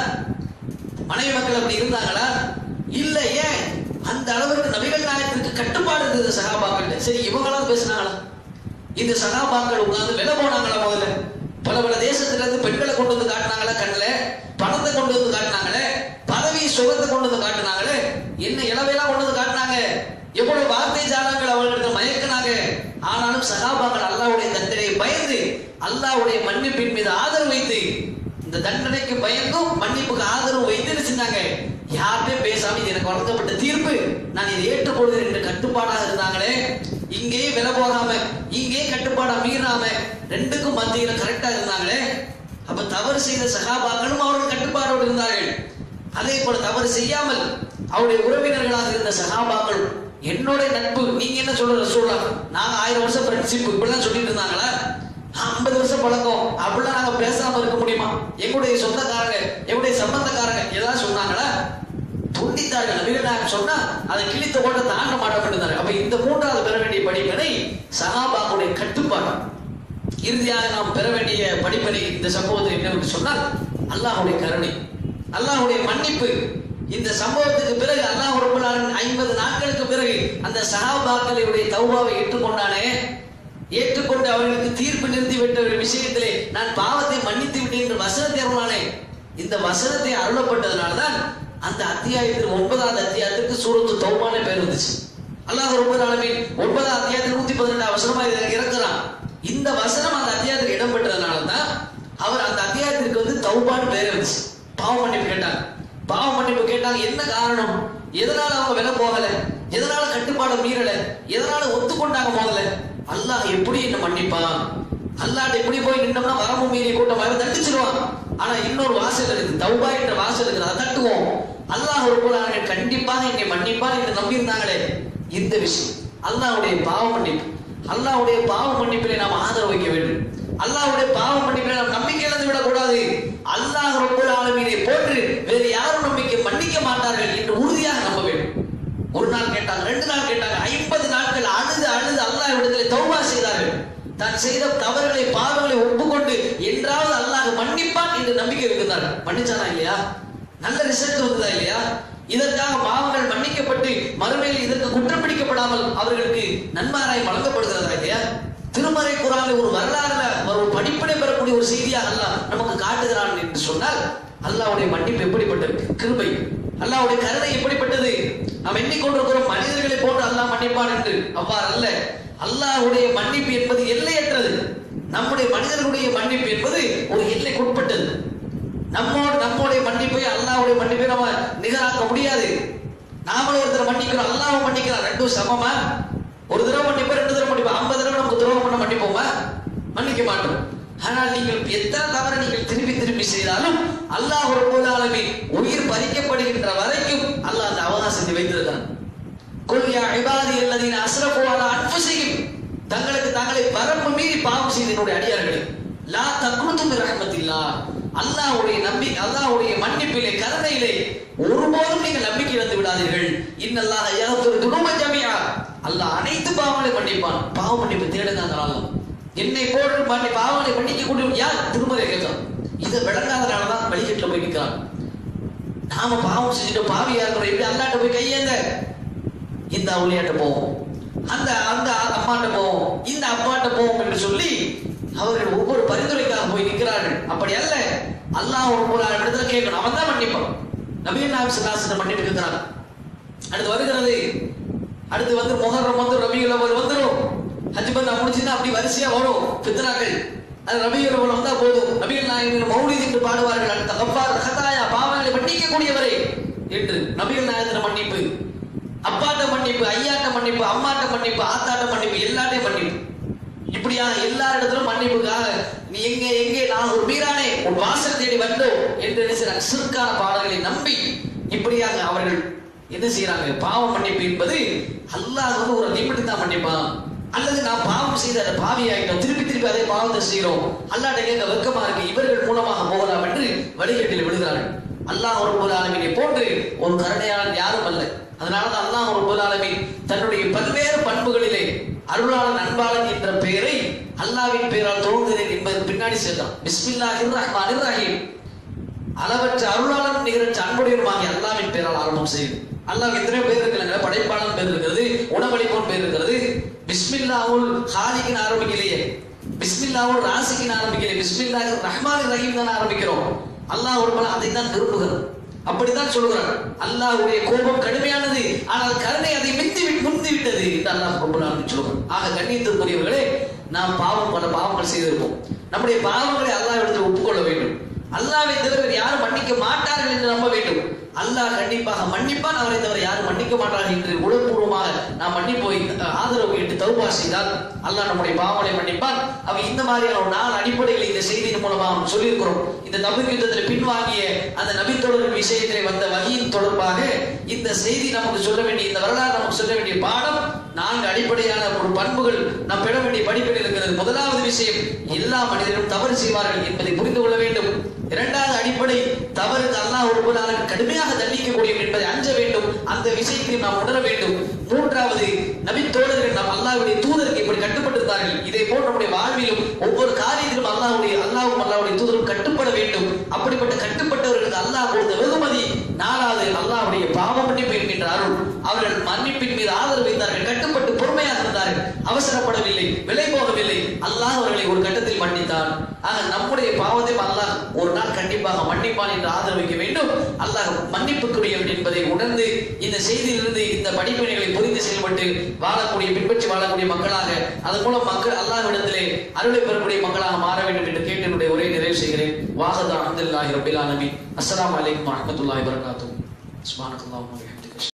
மனைவி மக்கள் அப்படி இருந்தாங்களா இல்ல ஏன் அந்த அளவுக்கு நபிகள் நாயகத்துக்கு கட்டுப்பாடு இருந்தது சகாபாக்கள் சரி இவங்களாம் பேசினாங்களா இந்த சகாபாக்கள் உட்கார்ந்து வெளில போனாங்களா முதல்ல பல பல தேசத்துல இருந்து பெண்களை கொண்டு வந்து காட்டினாங்களா கண்ணுல பணத்தை கொண்டு வந்து காட்டினாங்களே பதவி சுகத்தை கொண்டு வந்து காட்டினாங்களே என்ன இளவையெல்லாம் கொண்டு வந்து காட்டினாங்க எவ்வளவு வார்த்தை ஜாலங்கள் அவர்களுக்கு மயக்கினாங்க ஆனாலும் சகாபாக்கள் அல்லாஹ்வுடைய தண்டனையை பயந்து அல்லாஹ்வுடைய மன்னிப்பின் மீது ஆதரவு வைத்து இந்த தண்டனைக்கு பயந்தும் மன்னிப்புக்கு ஆதரவு வைத்து என்ன செஞ்சாங்க யாருமே பேசாம இது எனக்கு வழங்கப்பட்ட தீர்ப்பு நான் இதை ஏற்றுக்கொள்கிறேன் என்று கட்டுப்பாடாக இருந்தாங்களே இங்கேயே விலை போகாம இங்கேயே கட்டுப்பாடா மீறாம ரெண்டுக்கும் மத்தியில கரெக்டா இருந்தாங்களே அப்ப தவறு செய்த சகாபாக்களும் அவர்கள் கட்டுப்பாடோடு இருந்தார்கள் அதே போல தவறு செய்யாமல் அவருடைய உறவினர்களாக இருந்த சகாபாக்கள் என்னோட நட்பு நீங்க என்ன சொல்ற சொல்லலாம் நாங்க ஆயிரம் வருஷம் ஃப்ரெண்ட்ஷிப் இப்படிலாம் சொல்லிட்டு இருந்தாங்களா ஐம்பது வருஷம் பழக்கம் அப்படிலாம் நாங்க பேசாம இருக்க முடியுமா எங்களுடைய சொந்தக்காரங்க எங்களுடைய சம்பந்தக்காரங்க ஏதாவது சொன்னாங்களா துண்டித்தார்கள் நபிகள் நாயகம் சொன்னா அதை கிழித்த போட்டு தாண்ட மாட்டோம் இருந்தாரு அப்ப இந்த மூன்றாவது பெற வேண்டிய படிப்பினை சகாபாக்களுடைய கட்டுப்பாடு இறுதியாக நாம் பெற வேண்டிய படிப்பினை இந்த சம்பவத்தில் என்னவென்று சொன்னால் அல்லாஹ்வுடைய கருணை அல்லாஹ்வுடைய மன்னிப்பு இந்த சம்பவத்துக்கு பிறகு அல்லாஹ் ரப்பல் ஆலமீன் ஐம்பது நாட்களுக்கு பிறகு அந்த சஹாபாக்களுடைய தௌபாவை ஏற்றுக்கொண்டானே ஏற்றுக்கொண்டு அவர்களுக்கு தீர்ப்பு நிறுத்தி விட்ட ஒரு விஷயத்திலே நான் பாவத்தை மன்னித்து விட்டேன் என்று வசனத்தை அருளானே இந்த வசனத்தை அருளப்பட்டதுனால தான் அந்த அத்தியாயத்தின் ஒன்பதாவது அத்தியாயத்திற்கு சூரத்து தௌபான பேர் வந்துச்சு அல்லாஹ் ரப்பல் ஆலமீன் ஒன்பதாம் அத்தியாயத்தில் நூத்தி பதினெட்டாம் வசனமா இதை இறக்குறான் இந்த வசனம் அந்த அத்தியாயத்தில் இடம்பெற்றதுனால தான் அவர் அந்த அத்தியாயத்திற்கு வந்து தௌபான்னு பேர் வந்துச்சு பாவ மன்னிப்பு கேட்டாங்க பாவ மன்னிப்பு கேட்டாங்க என்ன காரணம் எதனால அவங்க விலை போகல எதனால கட்டுப்பாடு மீறல எதனால ஒத்துக்கொண்டாங்க முதல்ல அல்லாஹ் எப்படி என்ன மன்னிப்பான் அல்லாஹ் எப்படி போய் நின்னோம்னா வரம்பு மீறி கூட்டம் அவன் தண்டிச்சிருவான் ஆனா இன்னொரு வாசல் இருக்குது தௌபா என்ற வாசல் இருக்குது அதை தட்டுவோம் அல்லாஹ் ஒரு கண்டிப்பாக என்னை மன்னிப்பான் என்று நம்பியிருந்தாங்களே இந்த விஷயம் அல்லாஹ்வுடைய பாவ மன்னிப்பு அல்லாஹ்வுடைய பாவ மன்னிப்பிலே நாம் ஆதரவு வைக்க வேண்டும் அல்லாஹ்வுடைய பாவ மன்னிப்பிலே நாம் நம்பிக்கை இழந்து விடக்கூடாது அல்லாஹ் ரப்பல் ஆலமீனை போன்று வேறு யாரும் நம்பிக்கை மன்னிக்க மாட்டார்கள் என்று உறுதியாக நம்ப வேண்டும் ஒரு நாள் கேட்டாங்க ரெண்டு நாள் கேட்டாங்க ஐம்பது நாட்கள் அழுது அழுது அல்லாஹ் இடத்திலே தௌபா செய்தார்கள் தான் செய்த தவறுகளை பாவங்களை ஒப்புக்கொண்டு என்றாவது அல்லாஹ் மன்னிப்பான் என்று நம்பிக்கை வைக்கிறார்கள் மன்னிச்சானா இல்லையா நல்ல ரிசல்ட் வந்ததா இல்லையா இதற்காக பாவங்கள் மன்னிக்கப்பட்டு மறுமையில் இதற்கு குற்றம் பிடிக்கப்படாமல் அவர்களுக்கு நன்மாராய் வழங்கப்படுகிறதா இல்லையா திருமறை குரானில் ஒரு வரலாறுல ஒரு படிப்பினை பெறக்கூடிய ஒரு செய்தியாக அல்லாஹ் நமக்கு காட்டுகிறான் என்று சொன்னால் அல்லாஹ்வுடைய மன்னிப்பு எப்படிப்பட்டது கிருபை அல்லாஹ்வுடைய கருணை எப்படிப்பட்டது நாம் எண்ணிக்கொண்டிருக்கிறோம் மனிதர்களை போன்று அல்லாஹ் மன்னிப்பான் என்று அவ்வாறு அல்ல அல்லாஹ்வுடைய மன்னிப்பு என்பது எல்லையற்றது நம்முடைய மனிதர்களுடைய மன்னிப்பு என்பது ஒரு எல்லைக்குட்பட்டது நம்மோடு நம்முடைய மன்னிப்பை அல்லாஹ்வுடைய மன்னிப்பை நம்ம நிகராக்க முடியாது நாமளும் ஒருத்தர் மன்னிக்கிறோம் அல்லாஹ்வும் மன்னிக்கிறான் ரெண்டும் சமமா ஒரு தடவை மன்னிப்போம் ரெண்டு தடவை மன்னிப்போம் ஐம்பது தடவை நமக்கு துரோகம் பண்ண மன்னிப்போமா மன்னிக்க மாட்டோம் ஆனால் நீங்கள் எத்தனை தவறை நீங்கள் திருப்பி திருப்பி செய்தாலும் அல்லாஹ் ஒரு ஆலமீன் உயிர் பறிக்கப்படுகின்ற வரைக்கும் அல்லாஹ் அந்த அவகாசத்தை வைத்திருக்கிறான் குல் யா இபாதி அல்லதீன அஸ்ரஃபு அலா அன்ஃபுஸிஹிம் தங்களுக்கு தங்களை வரம்பு மீறி பாவம் செய்த என்னுடைய அடியார்களே லா தக்னுது மின் ரஹ்மத்தில்லாஹ் அல்லாஹ்வுடைய நம்பி அல்லாஹ்வுடைய மன்னிப்பிலே கருணையிலே ஒருபோதும் நீங்கள் நம்பிக்கை இழந்து விடாதீர்கள் இன்னல்லாஹ யக்ஃபிரு துனுப ஜமீஆ அல்லாஹ் அனைத்து பாவங்களை மன்னிப்பான் பாவ மன்னிப்பு தேடுங்க அந்த நாளில் என்னை போன்று மன்னி பாவங்களை மன்னிக்க கூடிய யார் திருமறை கேட்கிறான் இதை விளங்காதனால தான் வழிகட்டில் போய் நிற்கிறான் நாம பாவம் செஞ்சுட்டு பாவியா இருக்கிறோம் எப்படி அல்லாட்ட போய் கையேந்த இந்த அவளியாட்ட போவோம் அந்த அந்த அம்மாட்ட போவோம் இந்த அப்பாட்ட போவோம் என்று சொல்லி அவர்கள் ஒவ்வொரு பரிந்துரைக்காக போய் நிற்கிறார்கள் அப்படி அல்ல அல்லாஹ் ஒவ்வொரு இடத்துல கேட்கணும் அவன் தான் மன்னிப்பான் நபீன் நாம் சிலாசனை மன்னிப்பு இருக்கிறான் அடுத்து வருகிறது அடுத்து வந்து முகர்ரம் வந்து ரபியுல் அவல் வந்துடும் ஹஜ் பந்தா முடிச்சுன்னா அப்படி வரிசையா வரும் பித்ராக்கள் அது ரபியுல் அவல் வந்தா போதும் நபிகள் நாயகன் மௌலித் என்று பாடுவார்கள் அடுத்த கப்பார் ஹதாயா பாவங்களை மன்னிக்க கூடியவரே என்று நபிகள் நாயகத்தின மன்னிப்பு அப்பாட்ட மன்னிப்பு ஐயாட்ட மன்னிப்பு அம்மாட்ட மன்னிப்பு ஆத்தாட்ட மன்னிப்பு எல்லாட்டையும் மன்னிப்பு இப்படியாக எல்லா இடத்திலும் மன்னிப்புக்காக நீ எங்க எங்கே நான் ஒரு மீறானே உன் வாசல் தேடி வந்தோம் என்று என்ன செய்றாங்க சிறுக்கான பாடல்களை நம்பி இப்படியாக அவர்கள் என்ன செய்யறாங்க பாவம் மன்னிப்பு என்பது அல்லாஹ் வந்து ஒரு லிமிட் தான் மன்னிப்பான் அல்லது நான் பாவம் செய்த அந்த பாவி ஆகிட்டோம் திருப்பி திருப்பி அதே பாவத்தை செய்கிறோம் அல்லாட்ட கேட்க வெக்கமா இருக்கு இவர்கள் மூலமாக போகலாம் என்று வழிகட்டில் விடுகிறார்கள் அல்லாஹ் ஒரு ஆலமீனை போன்று ஒரு கருணையாளன் யாரும் அல்ல அதனாலதான் அல்லாஹ் ஒரு ஆலமீன் தன்னுடைய பல்வேறு பண்புகளிலே அருளாளன் அன்பாளன் என்ற பெயரை அல்லாவின் பெயரால் துவங்குகிறேன் என்பது பின்னாடி செல்லும் பிஸ்மில்லாஹிர் ரஹ்மானிர் ரஹீம் அளவற்ற அருளாளன் நிகரற்ற அன்புடையவருமாகிய அல்லாவின் பெயரால் ஆரம்பம் செய்யும் அல்லாஹ் எத்தனையோ பேர் இருக்கிறாங்க படைப்பாளன் பேர் இருக்கிறது உணவளிப்போன் பேர் இருக்கிறது பிஸ்மில்லாவுல் ஹாலிக்கின் ஆரம்பிக்கலையே பிஸ்மில்லாவுல் ராசிக்கின் ஆரம்பிக்கலையே பிஸ்மில்லாஹ் ரஹ்மான் ரஹீம் தான் ஆரம்பிக்கிறோம் அல்லாஹ் ஒரு பலம் அதை தான் விரும்புகிறார் அப்படித்தான் சொல்கிறார் அல்லாஹ்வுடைய கோபம் கடுமையானது ஆனால் கருணை அதை மிந்தி விட்டு முந்தி விட்டது என்று அல்லாஹ் ரொம்ப சொல்கிறார் ஆக கண்ணியத்திற்குரியவர்களே நாம் பாவம் பல பாவங்கள் செய்திருப்போம் நம்முடைய பாவங்களை அல்லாஹ் இடத்தில் ஒப்புக்கொள்ள வேண்டும் அல்லாவை தவிர யாரும் மன்னிக்க மாட்டார்கள் என்று நம்ப வேண்டும் அல்லாஹ் கண்டிப்பாக மன்னிப்பான் அவரை தவிர யாரும் மன்னிக்க மாட்டார்கள் என்று உடற்பூர்வமாக நாம் மன்னிப்போய் ஆதரவு கேட்டு தௌபா செய்தால் அல்லாஹ் நம்முடைய பாவங்களை மன்னிப்பான் அவை இந்த மாதிரியான ஒரு நாலு அடிப்படையில் இந்த செய்தியின் மூலமாக நாம் சொல்லியிருக்கிறோம் இந்த நபி யுத்தத்தில் பின்வாங்கிய அந்த நபி தொடர் விஷயத்திலே வந்த வகையின் தொடர்பாக இந்த செய்தி நமக்கு சொல்ல வேண்டிய இந்த வரலாறு நமக்கு சொல்ல வேண்டிய பாடம் நான்கு அடிப்படையான ஒரு பண்புகள் நாம் பெற வேண்டிய படிப்பில் இருக்கிறது முதலாவது விஷயம் எல்லா மனிதரும் தவறு செய்வார்கள் என்பதை புரிந்து கொள்ள வேண்டும் இரண்டாவது அடிப்படை தவறுக்கு அல்லாஹ் ஒரு நாளுக்கு கடுமையாக தண்டிக்கக்கூடிய என்பதை அஞ்ச வேண்டும் அந்த விஷயத்தையும் நாம் உணர வேண்டும் மூன்றாவது நபி தோழர்கள் நாம் அல்லாஹ்வுடைய தூதருக்கு இப்படி கட்டுப்பட்டிருந்தார்கள் இதே போல் நம்முடைய வாழ்விலும் ஒவ்வொரு காரியத்திலும் அல்லாஹ்வுடைய அல்லாஹ்வும் அல்லாஹ்வுடைய தூதரும் கட்டுப்பட வேண்டும் அப்படிப்பட்ட கட்டுப்பட்டவர்களுக்கு அல்லாஹ் கொடுத்த வெகுமதி நாலாவது அல்லாஹ்வுடைய பாவ மன்னிப்பு என்கின்ற அருள் அவர்கள் மன்னிப்பின் மீது ஆதரவு வைத்தார்கள் கட்டுப்பட்டு பொறுமையாக இருந்தார்கள் அவசரப்படவில்லை விலை போகவில்லை அல்லாஹ் அவர்களை ஒரு கட்டத்தில் மன்னித்தான் ஆக நம்முடைய பாவத்தையும் அல்லாஹ் ஒரு நாள் கண்டிப்பாக மன்னிப்பான் என்று ஆதரவு வைக்க வேண்டும் அல்லாஹ் மன்னிப்புக்குரியவன் என்பதை உணர்ந்து இந்த செய்தியிலிருந்து இந்த படிப்பினைகளை புரிந்து செயல்பட்டு வாழக்கூடிய பின்பற்றி வாழக்கூடிய மக்களாக அதன் மூலம் மக்கள் அல்லாஹ்விடத்திலே அருளை பெறக்கூடிய மக்களாக மாற வேண்டும் என்று கேட்டு என்னுடைய உரையை நிறைவு செய்கிறேன் வாகதா அஹமதுல்லாஹி ரபில் ஆலமீன் அஸ்ஸலாமு அலைக்கும் வரஹ்மத்துல்லாஹி வபரகாத்துஹு சுப்ஹானல்லாஹி வபிஹம்திஹி